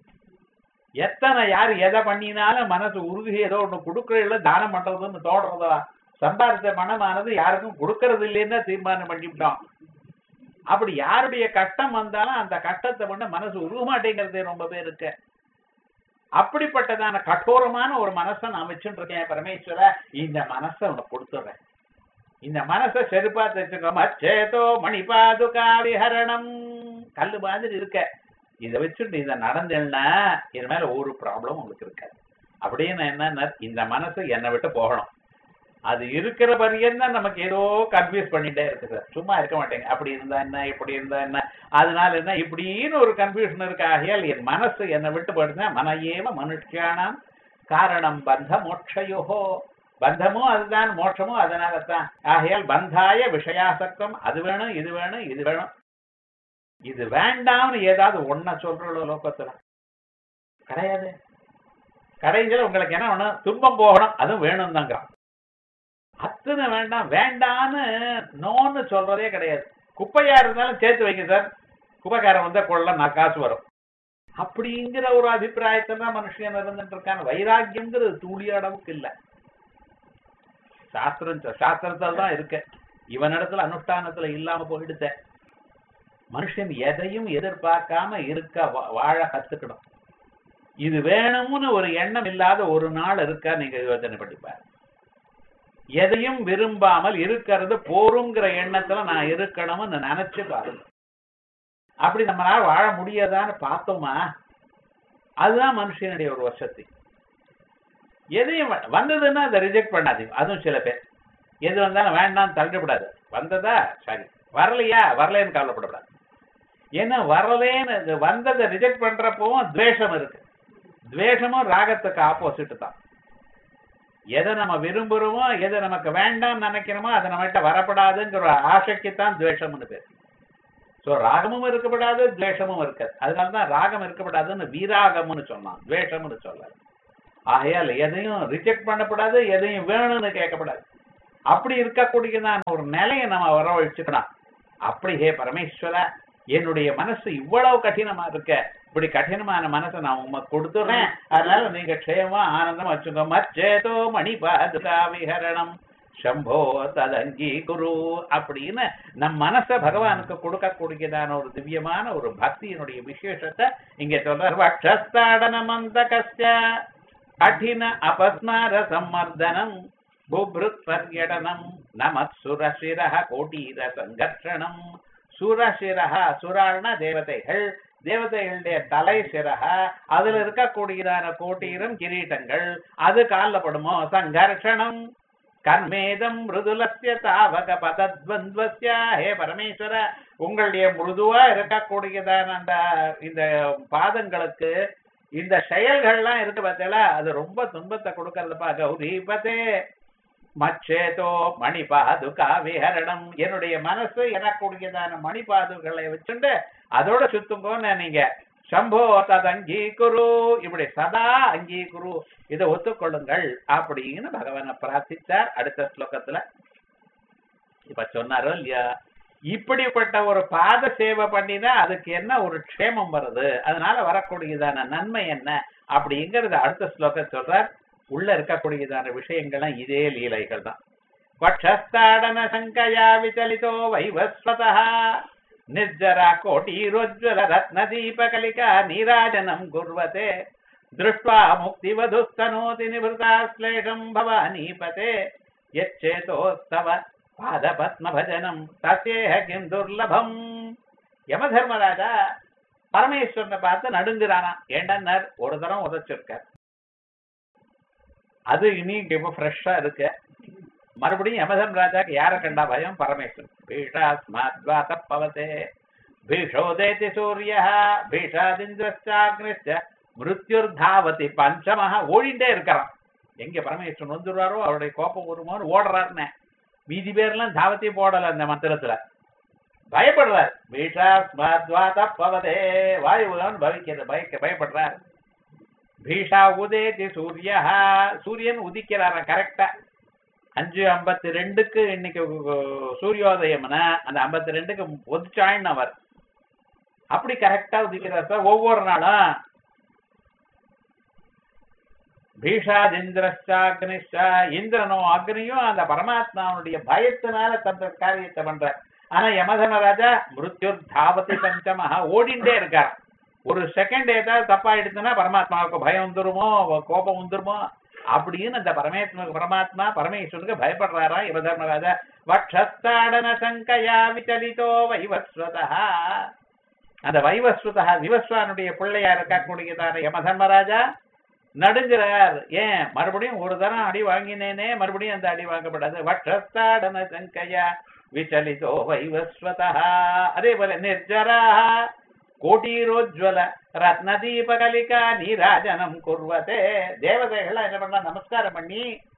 எத்தனை யார் எதை பண்ணினாலும் மனசு உருகி ஏதோ ஒண்ணு கொடுக்கறதுல தானம் பண்றதுன்னு தோடுறதா சம்பாதித்த மனமானது யாருக்கும் கொடுக்கறது இல்லைன்னு தீர்மானம் பண்ணிவிட்டோம் அப்படி யாருடைய கஷ்டம் வந்தாலும் அந்த கஷ்டத்தை பண்ண மனசு உருக மாட்டேங்கிறதே ரொம்ப பேருக்கு அப்படிப்பட்டதான கடோரமான ஒரு மனசை நான் வச்சுட்டு இருக்கேன் பரமேஸ்வர இந்த மனசை உனக்கு கொடுத்துறேன் இந்த மனசை செருப்பா தச்சுக்கோ மச்சேதோ மணிபாதுகா விஹரணம் கல்லு மாதிரி இருக்க இதை வச்சுட்டு இதை நடந்தேன்னா இது மேல ஒரு ப்ராப்ளம் உங்களுக்கு இருக்காது அப்படின்னு என்ன இந்த மனசு என்னை விட்டு போகணும் அது இருக்கிற பரியந்தான் நமக்கு ஏதோ கன்ஃபியூஸ் பண்ணிட்டே இருக்கு சார் சும்மா இருக்க மாட்டேங்க அப்படி இருந்தா என்ன இப்படி இருந்தா என்ன அதனால என்ன இப்படின்னு ஒரு கன்ஃபியூஷன் இருக்கு ஆகையால் என் மனசு என்னை விட்டு போயிடுச்சுன்னா மன ஏவ மனுஷியானாம் காரணம் பந்த மோட்சயோகோ பந்தமும் அதுதான் மோட்சமும் அதனால தான் ஆகையால் பந்தாய விஷயாசக்கம் அது வேணும் இது வேணும் இது வேணும் இது வேண்டாம்னு ஏதாவது ஒன்ன சொல்றோம் லோகத்துல கிடையாது கடைசியில் உங்களுக்கு என்ன வேணும் துன்பம் போகணும் அதுவும் வேணும் தாங்கிறான் அத்தனை வேண்டாம் வேண்டான்னு நோன்னு சொல்றதே கிடையாது குப்பையா இருந்தாலும் சேர்த்து வைங்க சார் குப்பைக்காரன் வந்தா கொள்ள நான் காசு வரும் அப்படிங்கிற ஒரு அபிப்பிராயத்தை தான் மனுஷன் இருந்துட்டு இருக்கான் வைராக்கியங்கிறது துளி அளவுக்கு இல்ல சாஸ்திரம் சாஸ்திரத்தில் தான் இருக்கு இவனிடத்துல அனுஷ்டானத்துல இல்லாம போயிடுத்த மனுஷன் எதையும் எதிர்பார்க்காம இருக்க வா- வாழ கத்துக்கணும் இது வேணும்னு ஒரு எண்ணம் இல்லாத ஒரு நாள் இருக்கா நீங்க யோசனை படிப்பார் எதையும் விரும்பாமல் இருக்கிறது போருங்கிற எண்ணத்துல நான் இருக்கணும்னு நினைச்சு பாருங்க அப்படி நம்மளால வாழ முடியாதான்னு பார்த்தோமா அதுதான் மனுஷனுடைய ஒரு வசதி எதையும் வே- வந்ததுன்னா அதை ரிஜெக்ட் பண்ணாதீங்க அதுவும் சில பேர் எது வந்தாலும் வேண்டாம் தள்ளப்படாது வந்ததா சரி வரலையா வரலைன்னு கவலைப்படக்கூடாது ஏன்னா வரலேன்னு இது வந்ததை ரிஜெக்ட் பண்றப்பவும் துவேஷம் இருக்கு துவேஷமும் ராகத்துக்கு ஆப்போசிட் தான் எதை நம்ம விரும்புறோமோ எதை நமக்கு வேண்டாம்னு நினைக்கிறோமோ அது நம்மகிட்ட வரப்படாதுங்கிற ஒரு ஆசைக்குத்தான் துவேஷம்னு பேர் சோ ராகமும் இருக்கப்படாது துவேஷமும் இருக்காது அதனாலதான் ராகம் இருக்கப்படாதுன்னு வீராகம்னு சொன்னான் துவேஷம்னு சொல்ல ஆகையால் எதையும் ரிஜெக்ட் பண்ணப்படாது எதையும் வேணும்னு கேட்கப்படாது அப்படி இருக்கக்கூடியதான ஒரு நிலையை நம்ம வரவழைச்சுக்கணும் அப்படி ஹே பரமேஸ்வர என்னுடைய மனசு இவ்வளவு கடினமா இருக்க இப்படி கடினமான மனசை நான் உமக்கு கொடுத்துறேன் அதனால நீங்க க்ஷேமா ஆனந்தமா வச்சுக்கோ மச்சேதோ மணிபாதுகா விஹரணம் சம்போ ததங்கி குரு அப்படின்னு நம் மனச பகவானுக்கு கொடுக்கக்கூடியதான ஒரு திவ்யமான ஒரு பக்தியினுடைய விசேஷத்தை இங்க சொல்றார் வக்ஷஸ்தாடன மந்தகஸ்ய கடின அபஸ்மார சம்மர்தனம் புப்ருத் பர்யடனம் நமத் சுரசிரஹ கோட்டீர சங்கர்ஷணம் சுரசிரஹ சுராள்னா தேவதைகள் தேவதைகளுடைய தலை சிரக அதுல இருக்கக்கூடியதான கோட்டீரம் கிரீட்டங்கள் அது கால்ல படுமோ சங்கர்ஷணம் கர்மேதம் மிருதுலஸ்ய தாவக பதத்வந்த்வஸ்ய ஹே பரமேஸ்வர உங்களுடைய மிருதுவா இருக்கக்கூடியதான அந்த இந்த பாதங்களுக்கு இந்த செயல்கள்லாம் இருக்கு பார்த்தீங்களா அது ரொம்ப துன்பத்தை கொடுக்கறதுப்பா கௌரிபதே மச்சேதோ மணிபாதுகா விஹரணம் என்னுடைய மனசு எனக்கூடியதான மணிபாதுகளை வச்சுண்டு அதோட சுத்துங்கோன்னு நீங்க சம்போ தத் அங்கீகுரு இப்படி சதா அங்கீகுரு இதை ஒத்துக்கொள்ளுங்கள் அப்படின்னு பகவானை பிரார்த்தித்தார் அடுத்த ஸ்லோகத்துல இப்ப சொன்னாரோ இல்லையா இப்படிப்பட்ட ஒரு பாத சேவை பண்ணினா அதுக்கு என்ன ஒரு க்ஷேமம் வருது அதனால வரக்கூடியதான நன்மை என்ன அப்படிங்கறது அடுத்த ஸ்லோகம் சொல்றார் உள்ள இருக்கக்கூடியதான விஷயங்கள்லாம் இதே லீலைகள் தான் பட்சஸ்தாடன சங்கயா விச்சலிதோ வைவஸ்வதா நிர்ஜரா கோட்டீரோஜ்வல ரத்ன தீபகலிகா நீராஜனம் குர்வதே திருஷ்ட்வா முக்திவதுஸ்தனோதி நிவృతా ஸ்லேஷம் பவானீபதே யச்சேதோஸ்தவ பாதபத்ம பஜனம் தசேஹ கிம் துர்லபம் யமதர்மராஜா பரமேஸ்வரனை பார்த்து நடுங்குறானா ஏண்டன்னர் ஒரு தரம் உதச்சிருக்கார் அது இனி இப்ப ஃப்ரெஷ்ஷா இருக்கு மறுபடியும் யமதம் ராஜாக்கு யாரை கண்டா பயம் பரமேஸ்வரன் பீஷாஸ்மாத்வாத பவதே பீஷோதேதி சூரிய பீஷாதிந்திரஸ்டாக்னிச்ச மிருத்யுர்தாவதி பஞ்சமஹா ஓடிண்டே இருக்கிறான் எங்க பரமேஸ்வரன் வந்துருவாரோ அவருடைய கோபம் வருமோன்னு ஓடுறாருன்னு மீதி பேர்லாம் தாவத்தி போடல அந்த மந்திரத்துல பயப்படுறார் பீஷாஸ்மாத்வாத பவதே வாயுதான் பவிக்கிறது பயக்க பயப்படுறார் பீஷா உதேதி சூரிய சூரியன் உதிக்கிறார கரெக்டா அஞ்சு ஐம்பத்தி ரெண்டுக்கு இன்னைக்கு சூரியோதயம்னா அந்த ஐம்பத்தி ரெண்டுக்கு ஒதுச்சாயின்னு அவர் அப்படி கரெக்டா உதிக்கிறார் சார் ஒவ்வொரு நாளும் பீஷாதிந்திரஷ்டாக்னிஷா இந்திரனும் அக்னியும் அந்த பரமாத்மாவுடைய பயத்தினால தந்த காரியத்தை பண்ற ஆனா யமதர்மராஜா மிருத்யுர் தாவதி பஞ்சமஹா ஓடிண்டே இருக்கார் ஒரு செகண்ட் ஏதாவது தப்பா எடுத்துனா பரமாத்மாவுக்கு பயம் வந்துருமோ கோபம் வந்துருமோ அப்படின்னு அந்த பரமேஸ்வர பரமாத்மா பரமேஸ்வரனுக்கு பயப்படுறாரா இவ தர்மராஜா வக்ஷஸ்தாடன சங்கையா விச்சலிதோ வைவஸ்வதா அந்த வைவஸ்வதா விவஸ்வானுடைய பிள்ளையா இருக்கக்கூடியதான யம தர்மராஜா நடுங்கிறார் ஏன் மறுபடியும் ஒரு தரம் அடி வாங்கினேனே மறுபடியும் அந்த அடி வாங்கப்படாது வக்ஷஸ்தாடன சங்கையா விச்சலிதோ வைவஸ்வதா அதே போல நிர்ஜரா கோட்டீரோஜ்வல ரத்னதீபகலிகா நீராஜனம் குர்வதே தேவதைகள் என்ன பண்ணா நமஸ்காரம் பண்ணி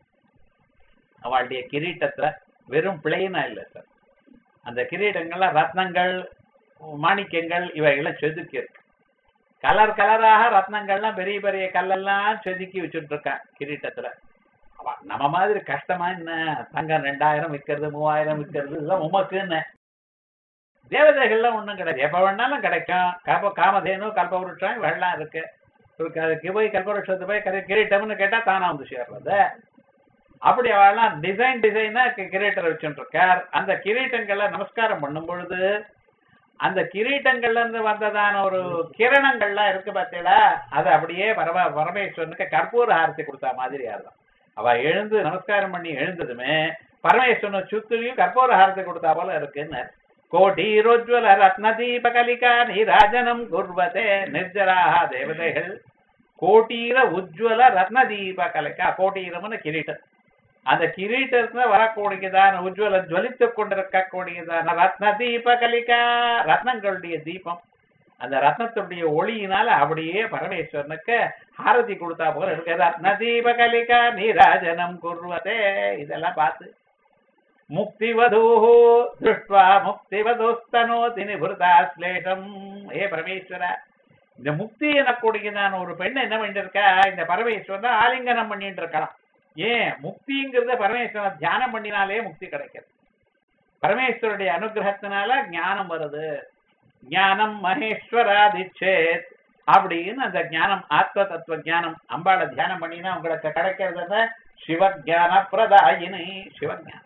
அவளுடைய கிரீட்டத்துல வெறும் பிளெயினா இல்ல சார் அந்த கிரீடங்கள்ல ரத்னங்கள் மாணிக்கங்கள் இவைகள்லாம் செதுக்கி இருக்கு கலர் கலராக ரத்னங்கள்லாம் பெரிய பெரிய கல்லெல்லாம் செதுக்கி வச்சுட்டு இருக்கான் கிரீட்டத்துல அவ நம்ம மாதிரி கஷ்டமா என்ன தங்கம் ரெண்டாயிரம் விற்கிறது மூவாயிரம் விற்கிறது இதெல்லாம் உமக்குன்னு தேவதைகள்லாம் ஒண்ணும் கிடையாது எப்ப வேணாலும் கிடைக்கும் கல்ப காமதேனு கல்பவருஷம் வெள்ளம் இருக்கு அதுக்கு போய் கல்பவருஷத்து போய் கரி- கிரீட்டம்னு கேட்டா தானா வந்து சேர்றது அப்படி அவெல்லாம் டிசைன் டிசைனா கிரீட்டர் வச்சுட்டு இருக்கார் அந்த கிரீட்டங்களை நமஸ்காரம் பண்ணும் பொழுது அந்த கிரீட்டங்கள்ல இருந்து வந்ததான ஒரு கிரணங்கள்லாம் இருக்கு பார்த்தீங்களா அது அப்படியே பரம பரமேஸ்வரனுக்கு கற்பூர ஆரத்தி கொடுத்தா மாதிரி ஆறுதான் அவ எழுந்து நமஸ்காரம் பண்ணி எழுந்ததுமே பரமேஸ்வரனை சுத்திலையும் கற்பூர ஆரத்தி கொடுத்தா போல இருக்குன்னு கோட்டீரோஜ்வல ரத்ன தீபகலிகா நீராஜனம் குர்வதே நிர்ஜராக தேவதைகள் கோட்டீர உஜ்வல ரத்ன தீபகலிகா கோட்டீரம்னு கிரீட்டம் அந்த கிரீட்டத்துல வரக்கூடியதான உஜ்வல ஜுவலித்துக் கொண்டிருக்கக்கூடியதான ரத்ன தீபகலிகா ரத்னங்களுடைய தீபம் அந்த ரத்னத்துடைய ஒளியினால அப்படியே பரமேஸ்வரனுக்கு ஆரதி கொடுத்தா போல இருக்கு ரத்ன தீபகலிகா நீராஜனம் குர்வதே இதெல்லாம் பார்த்து முக்திவதூஹு திருஷ்டுவா முக்திவதுஸ்தனோதி நிபுருதா ஸ்லேஷம் ஏ பரமேஸ்வர இந்த முக்தி எனக்கூடியதான ஒரு பெண் என்ன பண்ணிட்டு இருக்கா இந்த பரமேஸ்வரன் ஆலிங்கனம் பண்ணிட்டு இருக்கலாம் ஏன் முக்திங்கிறத பரமேஸ்வரன் தியானம் பண்ணினாலே முக்தி கிடைக்கிறது பரமேஸ்வருடைய அனுகிரகத்தினால ஞானம் வருது ஞானம் மகேஸ்வராதிச்சேத் அப்படின்னு அந்த ஞானம் ஆத்ம தத்துவ ஞானம் அம்பாளை தியானம் பண்ணினா உங்களுக்கு கிடைக்கிறது சிவஜான பிரதாயினி சிவஞானம்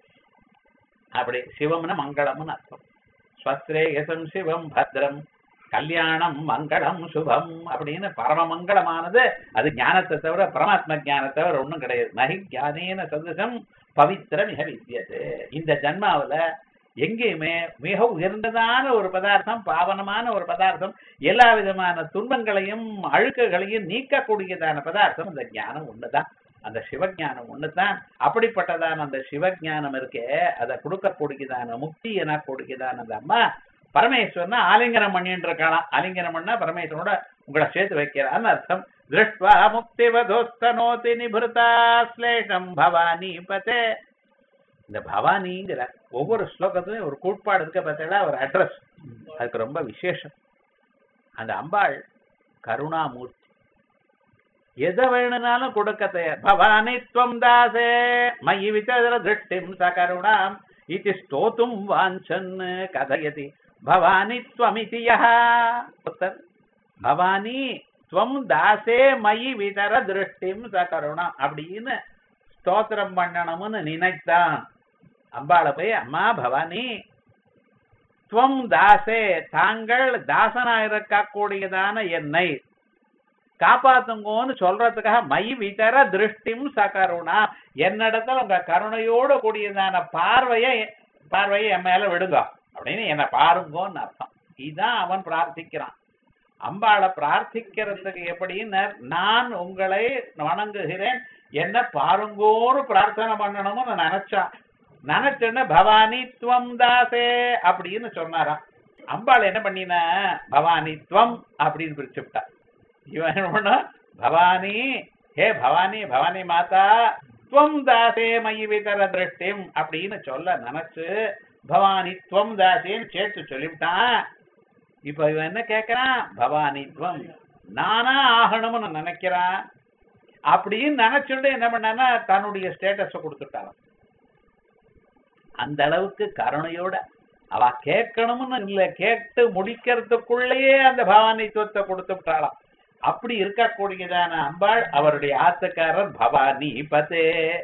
அப்படி சிவம்னு மங்களம்னு அர்த்தம் ஸ்வஸ்ரேயசம் சிவம் பத்ரம் கல்யாணம் மங்களம் சுபம் அப்படின்னு பரம மங்களமானது அது ஞானத்தை தவிர பரமாத்ம ஞானத்தை தவிர ஒண்ணும் கிடையாது நகி ஞானேன சதுசம் பவித்திர மிக வித்தியது இந்த ஜன்மாவுல எங்கேயுமே மிக உயர்ந்ததான ஒரு பதார்த்தம் பாவனமான ஒரு பதார்த்தம் எல்லா விதமான துன்பங்களையும் அழுக்குகளையும் நீக்கக்கூடியதான பதார்த்தம் அந்த ஞானம் ஒண்ணுதான் அந்த சிவஞானம் ஒண்ணுதான் அப்படிப்பட்டதான அந்த சிவஞானம் இருக்கே அதை கொடுக்கக்கூடியதான முக்தி என கூடியதான அந்த அம்மா பரமேஸ்வரனை ஆலிங்கனம் பண்ணிட்டு இருக்கலாம் ஆலிங்கனம் பண்ணா பரமேஸ்வரனோட உங்களை சேர்த்து வைக்கிறான்னு அர்த்தம் திருஷ்டுவா முக்திவதோஸ்தனோதி நிபுருதா ஸ்லேஷம் பவானி பதே இந்த பவானிங்கிற ஒவ்வொரு ஸ்லோகத்துலயும் ஒரு கூட்பாடு இருக்க பார்த்தீங்களா ஒரு அட்ரஸ் அதுக்கு ரொம்ப விசேஷம் அந்த அம்பாள் கருணாமூர்த்தி எதை வேணும்னாலும் கொடுக்க தயார் பவானி துவம் தாசே மயி விதர திருஷ்டிம் சகருணாம் இது ஸ்தோத்தும் வாஞ்சன் கதயதி பவானி துவமிதி யः புத்தர் பவானி துவம் தாசே மயி விதர திருஷ்டிம் சகருணாம் அப்படின்னு ஸ்தோத்திரம் பண்ணணும்னு நினைத்தான் அம்பாளை போய் அம்மா பவானி துவம் தாசே தாங்கள் தாசனா இருக்கக்கூடியதான என்னை காப்பாத்துங்கோன்னு சொல்றதுக்காக மை விதர திருஷ்டிம் சகருணா என்னிடத்துல உங்க கருணையோடு கூடியதான பார்வையை பார்வையை என் மேல விடுங்க அப்படின்னு என்ன பாருங்கோன்னு அர்த்தம் இதான் அவன் பிரார்த்திக்கிறான் அம்பாளை பிரார்த்திக்கிறதுக்கு எப்படின்னு நான் உங்களை வணங்குகிறேன் என்ன பாருங்கோன்னு பிரார்த்தனை பண்ணணும்னு நான் நினைச்சான் நினைச்சேன்னு பவானி துவம் தாசே அப்படின்னு சொன்னாராம் அம்பாள் என்ன பண்ணின பவானி துவம் அப்படின்னு பிரிச்சுவிட்டா இவன் என்ன பண்ணா பவானி ஹே பவானி பவானி மாதா துவம் தாசே மயி விதர திருஷ்டிம் அப்படின்னு சொல்ல நினைச்சு பவானி துவம் தாசேன்னு சேர்த்து சொல்லிவிட்டான் இப்ப இவன் என்ன கேட்கறான் பவானி துவம் நானா ஆகணும்னு நினைக்கிறான் அப்படின்னு நினைச்சுட்டு என்ன பண்ணான்னா தன்னுடைய ஸ்டேட்டஸ கொடுத்துட்டான் அந்த அளவுக்கு கருணையோட அவ கேட்கணும்னு இல்ல கேட்டு முடிக்கிறதுக்குள்ளேயே அந்த பவானித்துவத்தை கொடுத்து விட்டாளாம் அப்படி இருக்கக்கூடியதான அம்பாள் அவருடைய ஆத்துக்காரர் பவானி பதே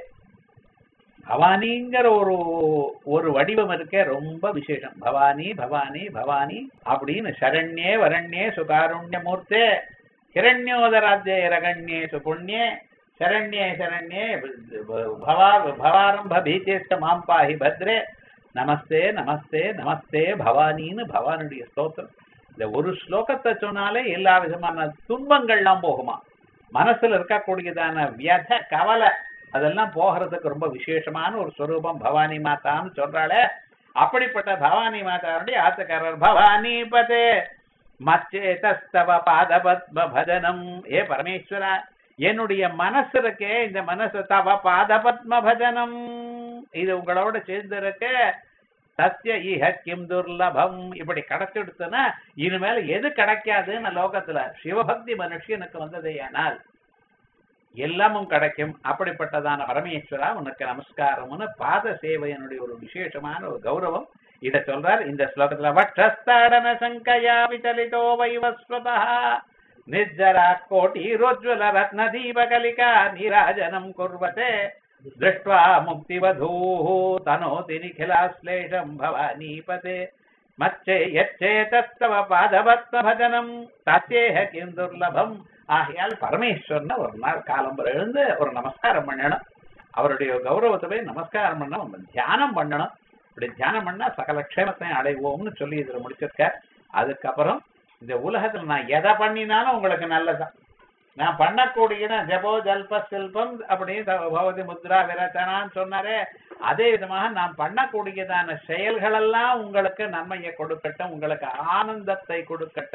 பவானிங்கிற ஒரு ஒரு வடிவம் இருக்க ரொம்ப விசேஷம் பவானி பவானி பவானி அப்படின்னு சரண்யே வரண்யே சுகாருண்ய மூர்த்தே ஹிரண்யோதராத்திய ரகண்யே சுபுண்யே சரண்யே சரண்யே பவா பவாரம்ப பீத்தேஸ்ட மாம் பாஹி பத்ரே நமஸ்தே நமஸ்தே நமஸ்தே பவானின்னு பவானுடைய ஸ்தோத்திரம் இந்த ஒரு ஸ்லோகத்தை சொன்னாலே எல்லா விதமான துன்பங்கள்லாம் போகுமா மனசுல இருக்கக்கூடியதான வியத கவலை அதெல்லாம் போகிறதுக்கு ரொம்ப விசேஷமான ஒரு ஸ்வரூபம் பவானி மாதான்னு சொல்றாளே அப்படிப்பட்ட பவானி மாதாவுடைய ஆத்துக்காரர் பவானி பதே மச்சேதஸ்தவ பாதபத்ம பஜனம் ஏ பரமேஸ்வரா என்னுடைய மனசு இருக்கே இந்த மனசு தவ பாதபத்ம பஜனம் இது உங்களோட சேர்ந்து இருக்க சத்திய ஈஹ கிம் துர்லபம் இப்படி கிடைச்சிடுத்துன்னா இனிமேல் எது கிடைக்காதுன்னு லோகத்துல சிவபக்தி மனுஷனுக்கு வந்ததே ஆனால் எல்லாமும் கிடைக்கும் அப்படிப்பட்டதான பரமேஸ்வரா உனக்கு நமஸ்காரம்னு பாத சேவையனுடைய ஒரு விசேஷமான ஒரு கௌரவம் இத சொல்றார் இந்த ஸ்லோகத்துல வட்டஸ்தாடன சங்கயா விசலிதோ வைவஸ்வதா நிர்ஜரா கோட்டி ரோஜ்வல ரத்ன தீபகலிகா நீராஜனம் குர்வதே दृष्ट्वा मुक्तिवधूः तनोति निखिलाश्लेषम् भवानीपते மச்சே எச்சேதஸ்தவ பாதபத்ம பஜனம் தத்தேக கிம் துர்லபம் ஆகையால் பரமேஸ்வரன் ஒரு நாள் காலம்பரம் எழுந்து ஒரு நமஸ்காரம் பண்ணணும் அவருடைய கௌரவத்தை போய் நமஸ்காரம் பண்ண நம்ம தியானம் பண்ணணும் இப்படி தியானம் பண்ணா சகல க்ஷேமத்தையும் அடைவோம்னு சொல்லி இதுல முடிச்சிருக்க அதுக்கப்புறம் இந்த உலகத்துல நான் எதை பண்ணினாலும் உங்களுக்கு நல்லதுதான் நான் பண்ணக்கூடியது ஜபோ ஜல்ப சில்பம் அப்படின்னு பகவதி முத்ரா விரச்சனான்னு சொன்னாரே அதே விதமாக நாம் பண்ணக்கூடியதான செயல்கள் எல்லாம் உங்களுக்கு நன்மையை கொடுக்கட்டும் உங்களுக்கு ஆனந்தத்தை கொடுக்கட்டும்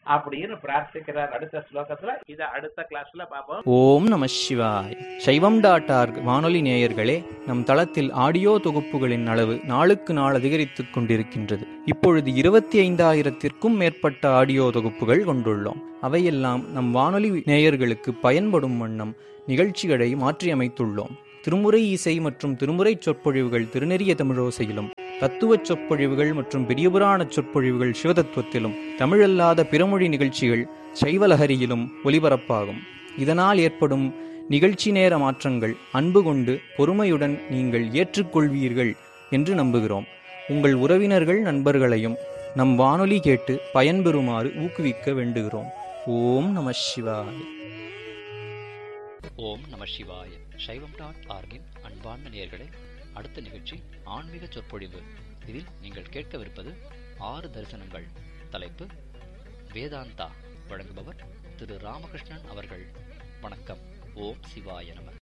அப்படின்னு பிரார்த்திக்கிறார் அடுத்த ஸ்லோகத்துல இத அடுத்த கிளாஸ்ல பார்ப்போம் ஓம் நம சிவாய் சைவம் டாட் ஆர்க் வானொலி நேயர்களே நம் தளத்தில் ஆடியோ தொகுப்புகளின் அளவு நாளுக்கு நாள் அதிகரித்துக் கொண்டிருக்கின்றது இப்பொழுது இருபத்தி ஐந்தாயிரத்திற்கும் மேற்பட்ட ஆடியோ தொகுப்புகள் கொண்டுள்ளோம் அவையெல்லாம் நம் வானொலி நேயர்களுக்கு பயன்படும் வண்ணம் நிகழ்ச்சிகளை மாற்றியமைத்துள்ளோம் திருமுறை இசை மற்றும் திருமுறை சொற்பொழிவுகள் திருநெறிய தமிழோசையிலும் தத்துவச் சொற்பொழிவுகள் மற்றும் பெரியபுராண சொற்பொழிவுகள் சிவதத்துவத்திலும் தமிழல்லாத பிறமொழி நிகழ்ச்சிகள் சைவலஹரியிலும் ஒலிபரப்பாகும் இதனால் ஏற்படும் நிகழ்ச்சி நேர மாற்றங்கள் அன்பு கொண்டு பொறுமையுடன் நீங்கள் ஏற்றுக்கொள்வீர்கள் என்று நம்புகிறோம் உங்கள் உறவினர்கள் நண்பர்களையும் நம் வானொலி கேட்டு பயன்பெறுமாறு ஊக்குவிக்க வேண்டுகிறோம் ஓம் நம சிவாய ஓம் நம சிவாய சைவம் டாட் ஆர்கின் அன்பார்ந்த நேயர்களே அடுத்த நிகழ்ச்சி ஆன்மீக சொற்பொழிவு இதில் நீங்கள் கேட்கவிருப்பது ஆறு தரிசனங்கள் தலைப்பு வேதாந்தா வழங்குபவர் திரு ராமகிருஷ்ணன் அவர்கள் வணக்கம் ஓம் சிவாய நம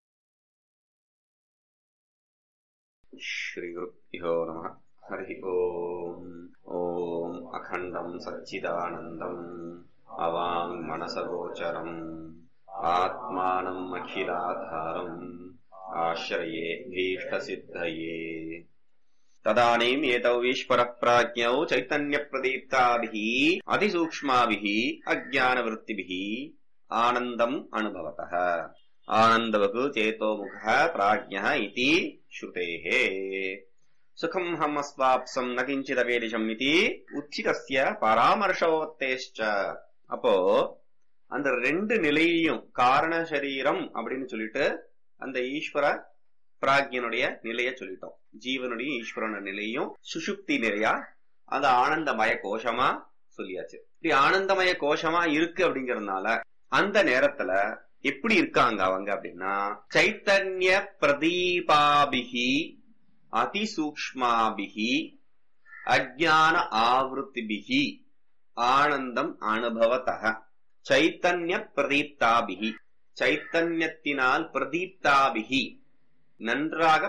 श्रीगुरुभ्यो नमः हरिः ओम् ॐ अखण्डम् सच्चिदानन्दम् अवाङ्मनसगोचरम् आत्मानम् अखिलाधारम् आश्रये भीष्टसिद्धये तदानीम् एतौ ईश्वरप्राज्ञौ चैतन्यप्रदीप्ताभिः अतिसूक्ष्माभिः अज्ञानवृत्तिभिः आनन्दम् अनुभवतः आनन्दवतु चेतोमुखः प्राज्ञः इति श्रुतेः सुखम् हम अस्वाप्सम् न किञ्चिदवेदिशम् इति உச்சிதஸ்ய பராமர்ஷோத்தேஷ்ட அப்போ அந்த ரெண்டு நிலையையும் காரண சரீரம் அப்படின்னு சொல்லிட்டு அந்த ஈஸ்வர பிராக்யனுடைய நிலைய சொல்லிட்டோம் ஜீவனுடைய ஈஸ்வரன நிலையும் சுஷுப்தி நிலையா அந்த ஆனந்தமய கோஷமா சொல்லியாச்சு இப்படி ஆனந்தமய கோஷமா இருக்கு அப்படிங்கறதுனால அந்த நேரத்துல எப்படி இருக்காங்க அவங்க அப்படின்னா சைத்தன்ய பிரதீபாபிகி அதிசூக்ஷ்மாபிகி அஜான ஆவருத்திபிகி ஆனந்தம் அனுபவத்தக சைத்தன்ய பிரதீப்தாபிகி சைத்தன்யத்தினால் பிரதீப்தாபிகி நன்றாக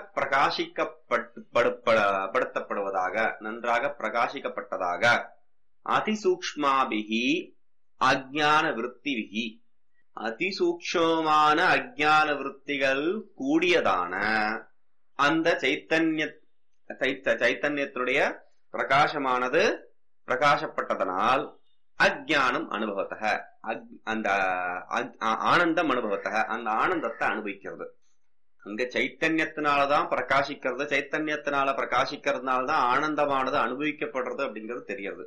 பிரகாசிக்கப்படுத்தப்படுவதாக நன்றாக பிரகாசிக்கப்பட்டதாக அதிசூக்ஷ்மாபிகி அஜான விருத்திபிகி அதிசூக்ஷமான அஜான விருத்திகள் கூடியதான அந்த சைத்தன்ய சைத்த சைத்தன்யத்தினுடைய பிரகாசமானது பிரகாசப்பட்டதனால் அஜானம் அனுபவத்தக அந்த ஆனந்தம் அனுபவத்தக அந்த ஆனந்தத்தை அனுபவிக்கிறது அங்க சைத்தன்யத்தினாலதான் பிரகாசிக்கிறது சைத்தன்யத்தினால பிரகாசிக்கிறதுனாலதான் ஆனந்தமானது அனுபவிக்கப்படுறது அப்படிங்கிறது தெரியறது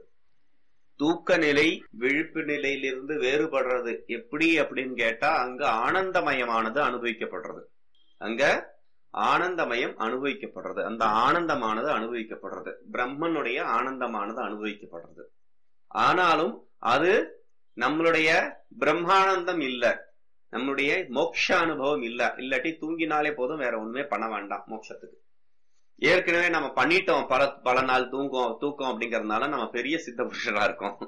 தூக்க நிலை விழிப்பு நிலையிலிருந்து வேறுபடுறது எப்படி அப்படின்னு கேட்டா அங்க ஆனந்தமயமானது அனுபவிக்கப்படுறது அங்க ஆனந்தமயம் அனுபவிக்கப்படுறது அந்த ஆனந்தமானது அனுபவிக்கப்படுறது பிரம்மனுடைய ஆனந்தமானது அனுபவிக்கப்படுறது ஆனாலும் அது நம்மளுடைய பிரம்மானந்தம் இல்ல நம்மளுடைய மோட்ச அனுபவம் இல்ல இல்லாட்டி தூங்கினாலே போதும் வேற ஒண்ணுமே பண்ண வேண்டாம் மோட்சத்துக்கு ஏற்கனவே நம்ம பண்ணிட்டோம் பல பல நாள் தூங்கும் தூக்கம் அப்படிங்கறதுனால நம்ம பெரிய சித்த புருஷரா இருக்கோம்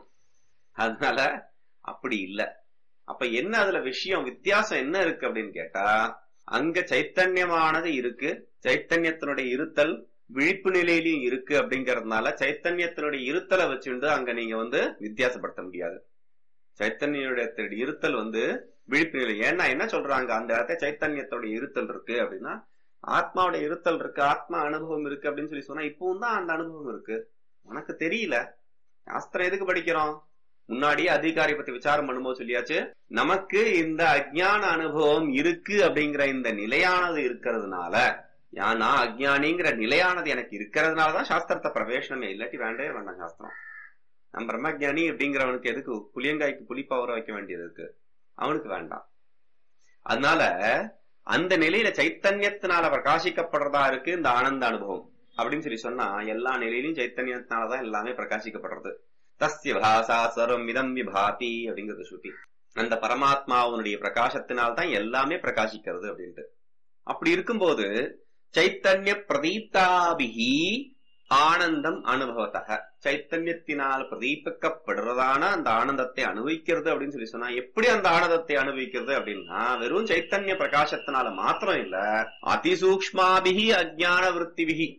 அதனால அப்படி இல்ல அப்ப என்ன அதுல விஷயம் வித்தியாசம் என்ன இருக்கு அப்படின்னு கேட்டா அங்க சைத்தன்யமானது இருக்கு சைத்தன்யத்தினுடைய இருத்தல் விழிப்பு நிலையிலையும் இருக்கு அப்படிங்கறதுனால சைத்தன்யத்தினுடைய இருத்தலை வச்சுட்டு அங்க நீங்க வந்து வித்தியாசப்படுத்த முடியாது சைத்தன்யோட இருத்தல் வந்து விழிப்பு நிலை ஏன்னா என்ன சொல்றாங்க அந்த இடத்துல சைத்தன்யத்தோட இருத்தல் இருக்கு அப்படின்னா ஆத்மாவோட இருத்தல் இருக்கு ஆத்மா அனுபவம் இருக்கு அப்படின்னு சொல்லி சொன்னா இப்பவும் தான் அந்த அனுபவம் இருக்கு உனக்கு தெரியல சாஸ்திரம் எதுக்கு படிக்கிறோம் முன்னாடியே அதிகாரி பத்தி விசாரம் பண்ணும்போது சொல்லியாச்சு நமக்கு இந்த அஜ்ஞான அனுபவம் இருக்கு அப்படிங்கிற இந்த நிலையானது இருக்கிறதுனால நான் அஜ்ஞானிங்கிற நிலையானது எனக்கு இருக்கிறதுனாலதான் சாஸ்திரத்தை பிரவேசனமே இல்லாட்டி வேண்டவே வேண்டாம் சாஸ்திரம் நம்ம பிரம்மஜானி அப்படிங்கிறவனுக்கு எதுக்கு புளியங்காய்க்கு புளிப்பவர வைக்க வேண்டியது இருக்கு அவனுக்கு வேண்டாம் அதனால அந்த நிலையில சைத்தன்யத்தினால பிரகாசிக்கப்படுறதா இருக்கு இந்த ஆனந்த அனுபவம் அப்படின்னு சொல்லி சொன்னா எல்லா நிலையிலும் சைத்தன்யத்தினாலதான் எல்லாமே பிரகாசிக்கப்படுறது தஸ்ய பாசா சர்வம் இதம் விபாதி அப்படிங்கிறது ஸ்ருதி அந்த பரமாத்மாவனுடைய பிரகாசத்தினால்தான் எல்லாமே பிரகாசிக்கிறது அப்படின்ட்டு அப்படி இருக்கும்போது சைத்தன்ய பிரதீப்தாபிகி ஆனந்தம் அனுபவத்தக சைத்தன்யத்தினால் பிரதீபிக்கப்படுறதான அந்த ஆனந்தத்தை அனுபவிக்கிறது அப்படின்னு சொல்லி சொன்னா எப்படி அந்த ஆனந்தத்தை அனுபவிக்கிறது அப்படின்னா வெறும் சைத்தன்ய பிரகாசத்தினால மாத்திரம் இல்ல அதிசூக்மாபிகி அஜான விற்த்திபிகி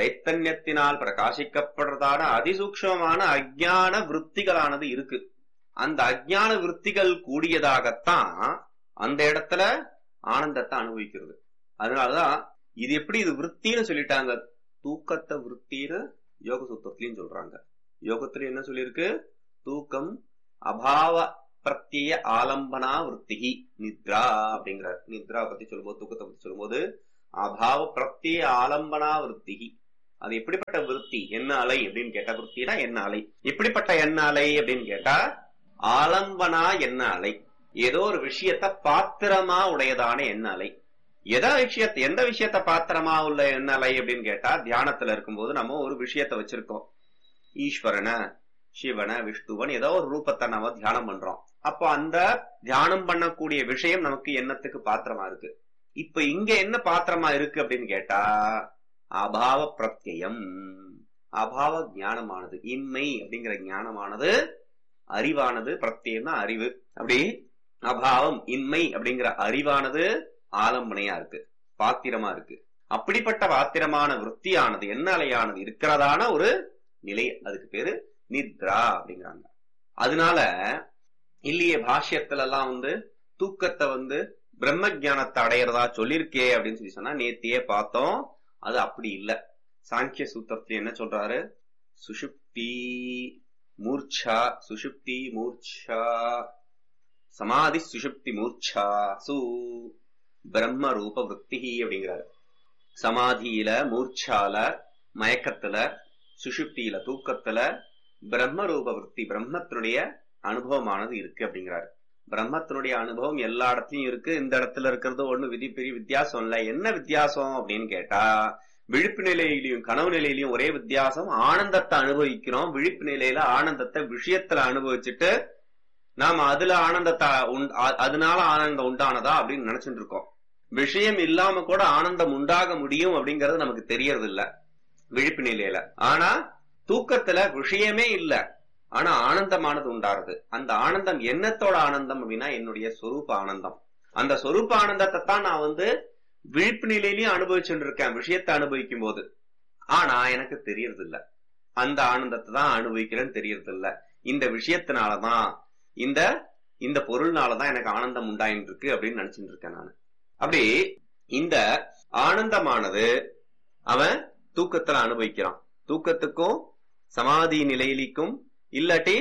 சைத்தன்யத்தினால் பிரகாசிக்கப்படுறதான அதிசூக்ஷமான அஜான விற்த்திகளானது இருக்கு அந்த அஜ்ஞான விருத்திகள் கூடியதாகத்தான் அந்த இடத்துல ஆனந்தத்தை அனுபவிக்கிறது அதனாலதான் இது எப்படி இது விருத்தின்னு சொல்லிட்டாங்க தூக்கத்தை விருத்தின்னு யோக சூத்திரத்திலையும் சொல்றாங்க யோகத்துல என்ன சொல்லியிருக்கு தூக்கம் அபாவ பிரத்யய ஆலம்பனா விருத்திகி நித்ரா அப்படிங்கிறார் நித்ரா பத்தி சொல்லும்போது தூக்கத்தை பத்தி சொல்லும்போது அபாவ பிரத்யய ஆலம்பனா விருத்திகி அது எப்படிப்பட்ட விருத்தி என்ன அலை அப்படின்னு கேட்டா விருத்தினா என்ன அலை எப்படிப்பட்ட என்ன அலை அப்படின்னு கேட்டா ஆலம்பனா என்ன அலை ஏதோ ஒரு விஷயத்த பாத்திரமா உடையதான என்ன அலை எதா விஷயத்த எந்த விஷயத்த பாத்திரமா உள்ள என்ன அலை அப்படின்னு கேட்டா தியானத்துல இருக்கும்போது நம்ம ஒரு விஷயத்த வச்சிருக்கோம் ஈஸ்வரனை சிவனை விஷ்ணுவன் ஏதோ ஒரு ரூபத்தை நம்ம தியானம் பண்றோம் அப்போ அந்த தியானம் பண்ணக்கூடிய விஷயம் நமக்கு எண்ணத்துக்கு பாத்திரமா இருக்கு இப்ப இங்க என்ன பாத்திரமா இருக்கு அப்படின்னு கேட்டா அபாவ பிரத்யம் அபாவ ஞானமானது இன்மை அப்படிங்கிற ஞானமானது அறிவானது பிரத்யம்னா அறிவு அப்படி அபாவம் இன்மை அப்படிங்கிற அறிவானது ஆலம்பனையா இருக்கு பாத்திரமா இருக்கு அப்படிப்பட்ட பாத்திரமான விற்த்தியானது என்ன அலையானது இருக்கிறதான ஒரு நிலை அதுக்கு பேரு நித்ரா அப்படிங்கிறாங்க அதனால இல்லையே பாஷ்யத்துல எல்லாம் வந்து தூக்கத்தை வந்து பிரம்ம ஜானத்தை அடையிறதா சொல்லியிருக்கே அப்படின்னு சொல்லி சொன்னா நேத்தியே பார்த்தோம் அது அப்படி இல்ல சாங்கிய சூத்திரத்துல என்ன சொல்றாரு சுஷுப்தி மூர்ச்சா சுஷுப்தி மூர்ச்சா சமாதி சுஷுப்தி மூர்ச்சா சு பிரம்ம ரூப விற்பி அப்படிங்கிறாரு சமாதியில மூர்ச்சால மயக்கத்துல சுஷுப்தியில தூக்கத்துல பிரம்ம ரூப விற்பி பிரம்மத்தினுடைய அனுபவமானது இருக்கு அப்படிங்கிறாரு பிரம்மத்தினுடைய அனுபவம் எல்லா இடத்துலயும் இருக்கு இந்த இடத்துல இருக்கிறது ஒண்ணு விதி பெரிய வித்தியாசம் இல்ல என்ன வித்தியாசம் அப்படின்னு கேட்டா விழிப்பு நிலையிலையும் கனவு நிலையிலையும் ஒரே வித்தியாசம் ஆனந்தத்தை அனுபவிக்கிறோம் விழிப்பு நிலையில ஆனந்தத்தை விஷயத்துல அனுபவிச்சுட்டு நாம அதுல ஆனந்தத்தை அதனால ஆனந்தம் உண்டானதா அப்படின்னு நினைச்சிட்டு இருக்கோம் விஷயம் இல்லாம கூட ஆனந்தம் உண்டாக முடியும் அப்படிங்கறது நமக்கு தெரியறது இல்ல விழிப்பு நிலையில ஆனா தூக்கத்துல விஷயமே இல்ல ஆனா ஆனந்தமானது உண்டாருது அந்த ஆனந்தம் என்னத்தோட ஆனந்தம் அப்படின்னா என்னுடைய சொரூப ஆனந்தம் அந்த சொரூப ஆனந்தத்தை தான் நான் வந்து விழிப்பு நிலையிலயும் அனுபவிச்சுட்டு இருக்கேன் விஷயத்தை அனுபவிக்கும் போது ஆனா எனக்கு தெரியறது இல்ல அந்த ஆனந்தத்தை தான் அனுபவிக்கிறேன்னு தெரியறது இல்ல இந்த விஷயத்தினாலதான் இந்த இந்த பொருள்னாலதான் எனக்கு ஆனந்தம் உண்டாயின்னு இருக்கு அப்படின்னு நினைச்சிட்டு இருக்கேன் நான் அப்படி இந்த ஆனந்தமானது அவன் தூக்கத்துல அனுபவிக்கிறான் தூக்கத்துக்கும் சமாதி நிலையிலிக்கும் இல்லாட்டி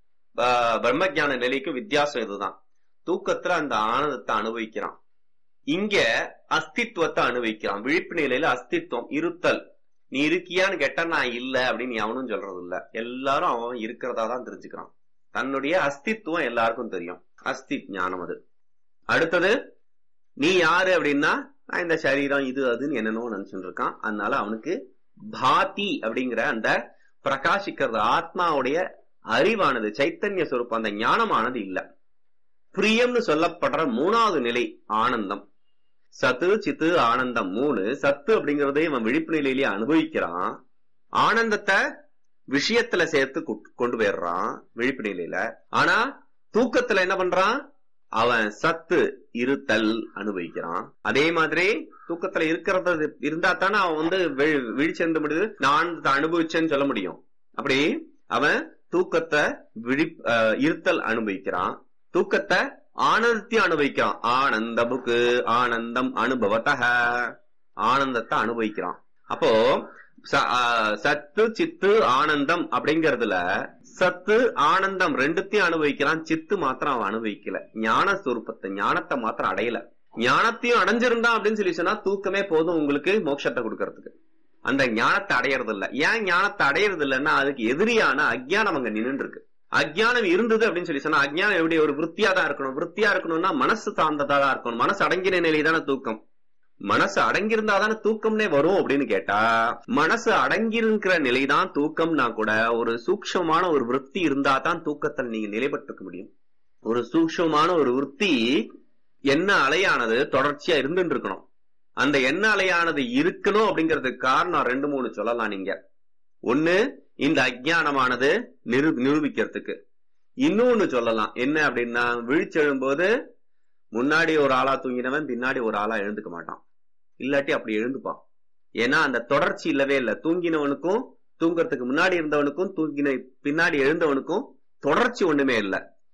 பிரம்மஜான நிலைக்கும் வித்தியாசம் இதுதான் தூக்கத்துல அந்த ஆனந்தத்தை அனுபவிக்கிறான் இங்க அஸ்தித்வத்தை அனுபவிக்கிறான் விழிப்பு நிலையில அஸ்தித்வம் இருத்தல் நீ இருக்கியான்னு கேட்டா நான் இல்ல அப்படின்னு அவனும் சொல்றது இல்ல எல்லாரும் அவன் இருக்கிறதா தான் தெரிஞ்சுக்கிறான் தன்னுடைய அஸ்தித்வம் எல்லாருக்கும் தெரியும் அஸ்தி ஞானம் அது அடுத்தது நீ யாரு அப்படின்னா நான் இந்த சரீரம் இது அதுன்னு என்னென்னோ நினைச்சுட்டு இருக்கான் அதனால அவனுக்கு பாதி அப்படிங்கிற அந்த பிரகாசிக்கிறது ஆத்மாவுடைய அறிவானது சைத்தன்ய சொரூப்பம் அந்த ஞானமானது இல்ல பிரியம்னு சொல்லப்படுற மூணாவது நிலை ஆனந்தம் சத்து சித்து ஆனந்தம் மூணு சத்து அப்படிங்கறதை இவன் விழிப்பு நிலையிலேயே அனுபவிக்கிறான் ஆனந்தத்தை விஷயத்துல சேர்த்து கொண்டு போயிடுறான் விழிப்பு நிலையில ஆனா தூக்கத்துல என்ன பண்றான் அவன் சத்து இருத்தல் அனுபவிக்கிறான் அதே மாதிரி தூக்கத்துல இருக்கிறது இருந்தா தானே அவன் வந்து விழிச்சிருந்த முடியுது நான் அனுபவிச்சேன்னு சொல்ல முடியும் அப்படி அவன் தூக்கத்தை விழி இருத்தல் அனுபவிக்கிறான் தூக்கத்தை ஆனந்தத்தையும் அனுபவிக்கிறான் ஆனந்தமுக்கு ஆனந்தம் அனுபவத்தக ஆனந்தத்தை அனுபவிக்கிறான் அப்போ சத்து சித்து ஆனந்தம் அப்படிங்கறதுல சத்து ஆனந்தம் ரெண்டுத்தையும் அனுபவிக்கிறான் சித்து மாத்திரம் அவன் அனுபவிக்கல ஞான சுரூபத்தை ஞானத்தை மாத்திரம் அடையல ஞானத்தையும் அடைஞ்சிருந்தான் அப்படின்னு சொல்லி சொன்னா தூக்கமே போதும் உங்களுக்கு மோட்சத்தை கொடுக்கறதுக்கு அந்த ஞானத்தை அடையறது இல்ல ஏன் ஞானத்தை அடையறது இல்லைன்னா அதுக்கு எதிரியான அஜ்ஞானம் அங்க நின்று இருக்கு அஜ்ஞானம் இருந்தது அப்படின்னு சொல்லி சொன்னா அஜ்ஞானம் எப்படி ஒரு விற்த்தியா தான் இருக்கணும் விற்த்தியா இருக்கணும்னா மனசு சார்ந்ததா தான் இருக்கணும் மனசு அடங்கின நிலைதான தூக்கம் மனசு அடங்கியிருந்தா தானே தூக்கம்னே வரும் அப்படின்னு கேட்டா மனசு அடங்கியிருக்கிற நிலைதான் தூக்கம்னா கூட ஒரு சூக்ஷமான ஒரு விற்பி இருந்தா தான் தூக்கத்தில் நீங்க நிலைப்பட்டிருக்க முடியும் ஒரு சூக்ஷமான ஒரு விற்பி என்ன அலையானது தொடர்ச்சியா இருந்துட்டு இருக்கணும் அந்த என்ன அலையானது இருக்கணும் அப்படிங்கறதுக்கு காரணம் ரெண்டு மூணு சொல்லலாம் நீங்க ஒண்ணு இந்த அஜ்ஞானமானது நிரு நிரூபிக்கிறதுக்கு இன்னொன்னு சொல்லலாம் என்ன அப்படின்னா விழிச்செழும்போது முன்னாடி ஒரு ஆளா தூங்கினவன் பின்னாடி ஒரு ஆளா எழுந்துக்க மாட்டான் இல்லாட்டி அப்படி எழுந்துப்பான் ஏன்னா அந்த தொடர்ச்சி இல்லவே இல்லை தூங்கினவனுக்கும் தூங்கறதுக்கு முன்னாடி இருந்தவனுக்கும் தூங்கின பின்னாடி எழுந்தவனுக்கும் தொடர்ச்சி ஒண்ணுமே இல்லை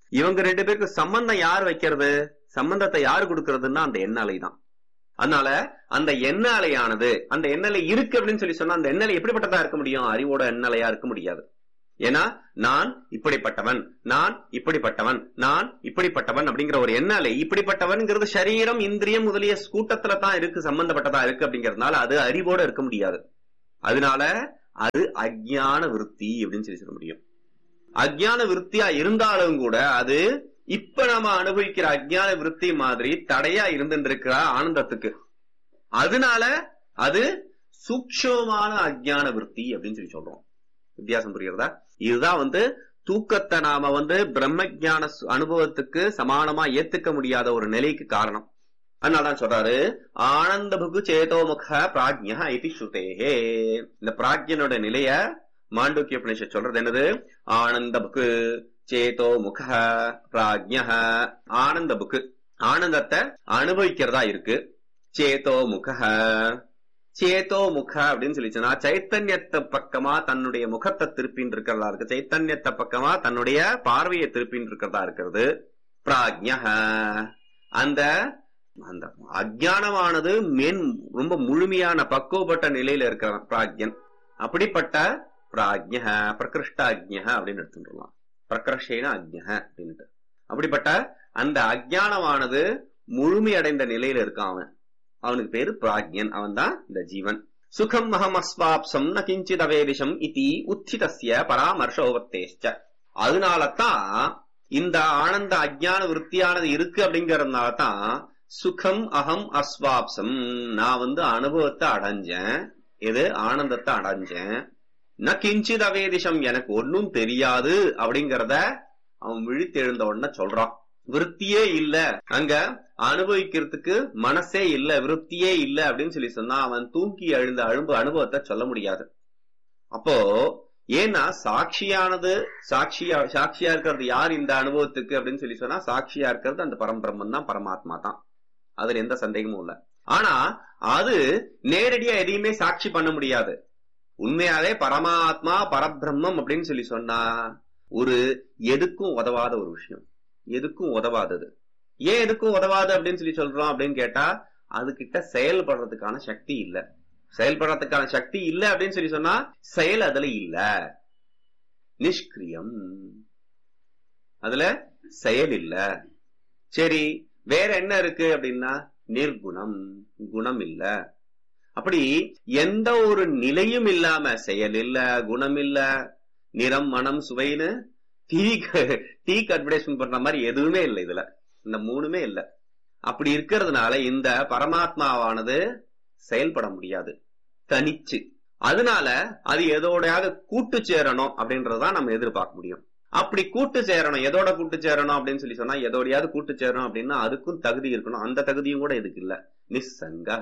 இவங்க ரெண்டு பேருக்கு சம்பந்தம் யார் வைக்கிறது சம்பந்தத்தை யார் கொடுக்கறதுன்னா அந்த எண்ணலை தான் அதனால அந்த எண்ணலையானது அந்த எண்ணலை இருக்கு அப்படின்னு சொல்லி சொன்னா அந்த எண்ணலை எப்படிப்பட்டதா இருக்க முடியும் அறிவோட எண்ணலையா இருக்க முடியாது ஏன்னா நான் இப்படிப்பட்டவன் நான் இப்படிப்பட்டவன் நான் இப்படிப்பட்டவன் அப்படிங்கிற ஒரு எண்ணலை இப்படிப்பட்டவன்ங்கிறது சரீரம் இந்திரியம் முதலிய கூட்டத்துல தான் இருக்கு சம்பந்தப்பட்டதா இருக்கு அப்படிங்கறதுனால அது அறிவோட இருக்க முடியாது அதனால அது அஜ்ஞான விருத்தி அப்படின்னு சொல்லி சொல்ல முடியும் அஜ்ஞான விருத்தியா இருந்தாலும் கூட அது இப்ப நாம அனுபவிக்கிற அஜ்ஞான விருத்தி மாதிரி தடையா இருந்துட்டு இருக்கிற ஆனந்தத்துக்கு அதனால அது சூக்ஷமான அஜ்ஞான விருத்தி அப்படின்னு சொல்லி சொல்றோம் வித்தியாசம் புரியுறதா இதுதான் வந்து தூக்கத்தை நாம வந்து பிரம்ம ஞான சு- அனுபவத்துக்கு சமானமா ஏத்துக்க முடியாத ஒரு நிலைக்கு காரணம் அதனாலதான் சொல்றாரு ஆனந்த புகு சேதோமுக பிராஜ்ய இது ஸ்ருதேஹே இந்த பிராஜ்யனோட நிலைய மாண்டூக்கிய உபநிஷத் சொல்றது என்னது ஆனந்த புக்கு சேதோ முக பிராஜ்ய ஆனந்த புக்கு ஆனந்தத்தை அனுபவிக்கிறதா இருக்கு சேதோ முக சேதோ முக அப்படின்னு சொல்லிச்சுன்னா சைத்தன்யத்தை பக்கமா தன்னுடைய முகத்தை திருப்பின்னு இருக்கிறதா இருக்கு சைத்தன்யத்தை பக்கமா தன்னுடைய பார்வையை திருப்பின்னு இருக்கிறதா இருக்கிறது பிராஜ்ய அந்த அந்த அஜானமானது மேன் ரொம்ப முழுமையான பக்குவப்பட்ட நிலையில இருக்கிற பிராக்யன் அப்படிப்பட்ட பிராஜ்ய பிரகிருஷ்ட அக்ஞ அப்படின்னு எடுத்துட்டுலாம் பிரகர்ஷேன அக்ஞ அப்படின்ட்டு அப்படிப்பட்ட அந்த அஜானமானது முழுமையடைந்த நிலையில இருக்கான் அவன் அவனுக்கு பேரு பிராக்யன் அவன் தான் இந்த ஜீவன் சுகம் அகம் அஸ்வாப்சம் ந கிஞ்சித் அவேதிஷம் இதி உத்திதஸ்ய பராமர்ஷோபத்தேஷ்ட அதனால தான் இந்த ஆனந்த அஜ்ஞான விருத்தியானது இருக்கு அப்படிங்கறதுனால தான் சுகம் அகம் அஸ்வாப்சம் நான் வந்து அனுபவத்தை அடைஞ்சேன் இது ஆனந்தத்தை அடைஞ்சேன் ந கிஞ்சித் அவேதிஷம் எனக்கு ஒன்னும் தெரியாது அப்படிங்கறத அவன் விழித்தெழுந்த உடனே சொல்றான் விருத்தியே இல்ல அங்க அனுபவிக்கிறதுக்கு மனசே இல்ல விருத்தியே இல்ல அப்படின்னு சொல்லி சொன்னா அவன் தூக்கி எழுந்த அழும்பு அனுபவத்தை சொல்ல முடியாது அப்போ ஏன்னா சாட்சியானது சாட்சியா சாட்சியா இருக்கிறது யார் இந்த அனுபவத்துக்கு அப்படின்னு சொல்லி சொன்னா சாட்சியா இருக்கிறது அந்த பரம்பிரம்மன் தான் பரமாத்மா தான் அதுல எந்த சந்தேகமும் இல்ல ஆனா அது நேரடியா எதையுமே சாட்சி பண்ண முடியாது உண்மையாவே பரமாத்மா பரபிரம்மம் அப்படின்னு சொல்லி சொன்னா ஒரு எதுக்கும் உதவாத ஒரு விஷயம் எதுக்கும் உதவாதது ஏன் எதுக்கும் உதவாது அப்படின்னு சொல்லி சொல்றோம் அப்படின்னு கேட்டா அது கிட்ட செயல்படுறதுக்கான சக்தி இல்ல செயல்படுறதுக்கான சக்தி இல்ல அப்படின்னு சொல்லி சொன்னா செயல் அதுல இல்ல நிஷ்கிரியம் அதுல செயல் இல்ல சரி வேற என்ன இருக்கு அப்படின்னா நிர்குணம் குணம் இல்ல அப்படி எந்த ஒரு நிலையும் இல்லாம செயல் இல்ல குணம் இல்ல நிறம் மனம் சுவைன்னு டீ டீக்கு அட்வர்டைஸ்மெண்ட் பண்ற மாதிரி எதுவுமே இல்லை இதுல இந்த மூணுமே இல்ல அப்படி இருக்கிறதுனால இந்த பரமாத்மாவானது செயல்பட முடியாது தனிச்சு அதனால அது எதோடையாவது கூட்டு சேரணும் அப்படின்றதான் நம்ம எதிர்பார்க்க முடியும் அப்படி கூட்டு சேரணும் எதோட கூட்டு சேரணும் அப்படின்னு சொல்லி சொன்னா எதோடையாவது கூட்டு சேரணும் அப்படின்னா அதுக்கும் தகுதி இருக்கணும் அந்த தகுதியும் கூட இதுக்கு இல்ல நிஸ்ஸங்க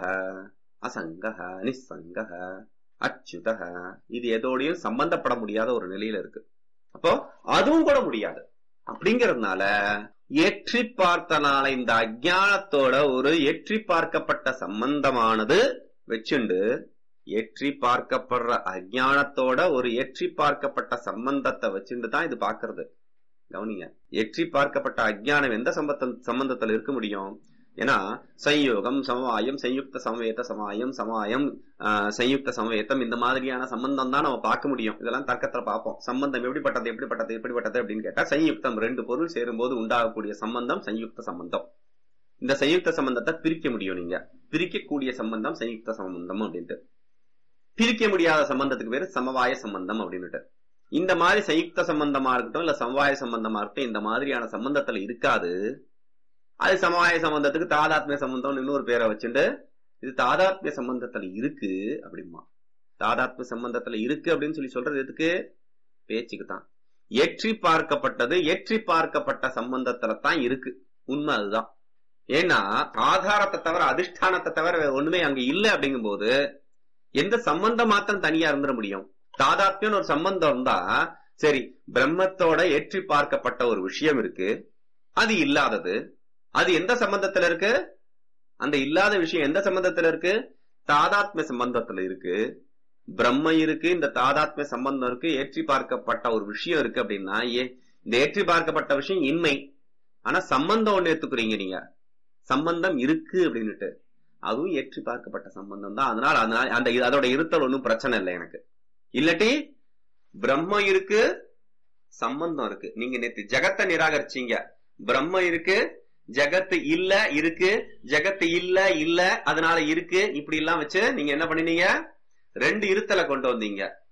அசங்க நிஸ்ஸங்க அச்சுத இது எதோடையும் சம்பந்தப்பட முடியாத ஒரு நிலையில இருக்கு அப்போ அதுவும் கூட முடியாது அப்படிங்கறதுனால ஏற்றி பார்த்தனால இந்த அஜானத்தோட ஒரு ஏற்றி பார்க்கப்பட்ட சம்பந்தமானது வச்சுண்டு ஏற்றி பார்க்கப்படுற அஜானத்தோட ஒரு ஏற்றி பார்க்கப்பட்ட சம்பந்தத்தை வச்சுட்டு தான் இது பாக்குறது கவனிங்க ஏற்றி பார்க்கப்பட்ட அஜானம் எந்த சம்பந்த சம்பந்தத்துல இருக்க முடியும் ஏன்னா சம்யோகம் சமவாயம் சயுக்த சமவேத சமாயம் சமாயம் ஆஹ், சயுக்த சமவேத்தம் இந்த மாதிரியான சம்பந்தம் தான் நம்ம பார்க்க முடியும் இதெல்லாம் தர்க்கத்துல பார்ப்போம் சம்பந்தம் எப்படிப்பட்டது எப்படிப்பட்டது எப்படிப்பட்டது அப்படின்னு கேட்டா சயுக்தம் ரெண்டு பொருள் சேரும்போது உண்டாகக்கூடிய சம்பந்தம் சயுக்த சம்பந்தம் இந்த சயுக்த சம்பந்தத்தை பிரிக்க முடியும் நீங்க பிரிக்கக்கூடிய சம்பந்தம் சயுக்த சம்பந்தம் அப்படின்ட்டு பிரிக்க முடியாத சம்பந்தத்துக்கு பேரு சமவாய சம்பந்தம் அப்படின்னுட்டு இந்த மாதிரி சயுக்த சம்பந்தமா இருக்கட்டும் இல்ல சமவாய சம்பந்தமா இருக்கட்டும் இந்த மாதிரியான சம்பந்தத்துல இருக்காது அது சமவாய சம்பந்தத்துக்கு தாதாத்மிய சம்பந்தம் இன்னொரு பேரை வச்சுட்டு இது தாதாத்மிய சம்பந்தத்துல இருக்கு அப்படிமா தாதாத்மிய சம்பந்தத்துல இருக்கு அப்படின்னு சொல்லி சொல்றது எதுக்கு பேச்சுக்கு தான் ஏற்றி பார்க்கப்பட்டது ஏற்றி பார்க்கப்பட்ட சம்பந்தத்துல தான் இருக்கு உண்மை அதுதான் ஏன்னா ஆதாரத்தை தவிர அதிஷ்டானத்தை தவிர வேற ஒண்ணுமே அங்க இல்ல அப்படிங்கும்போது எந்த சம்பந்தம் மாத்திரம் தனியா இருந்துட முடியும் தாதாத்மியம் ஒரு சம்பந்தம் இருந்தா சரி பிரம்மத்தோட ஏற்றி பார்க்கப்பட்ட ஒரு விஷயம் இருக்கு அது இல்லாதது அது எந்த சம்பந்தத்துல இருக்கு அந்த இல்லாத விஷயம் எந்த சம்பந்தத்துல இருக்கு தாதாத்மிய சம்பந்தத்துல இருக்கு பிரம்ம இருக்கு இந்த தாதாத்மிய சம்பந்தம் இருக்கு ஏற்றி பார்க்கப்பட்ட ஒரு விஷயம் இருக்கு அப்படின்னா ஏ இந்த ஏற்றி பார்க்கப்பட்ட விஷயம் இன்மை ஆனா சம்பந்தம் ஒண்ணு ஏத்துக்கிறீங்க நீங்க சம்பந்தம் இருக்கு அப்படின்னுட்டு அதுவும் ஏற்றி பார்க்கப்பட்ட சம்பந்தம் தான் அதனால அதனால அந்த அதோட இருத்தல் ஒன்றும் பிரச்சனை இல்லை எனக்கு இல்லாட்டி பிரம்மம் இருக்கு சம்பந்தம் இருக்கு நீங்க நேத்து ஜெகத்தை நிராகரிச்சீங்க பிரம்மம் இருக்கு ஜெகத்து இல்ல இருக்கு ஜெகத்து இல்ல இல்ல அதனால இருக்கு இப்படி எல்லாம் வச்சு நீங்க என்ன பண்ணினீங்க ரெண்டு இருத்தலை கொண்டு வந்தீங்க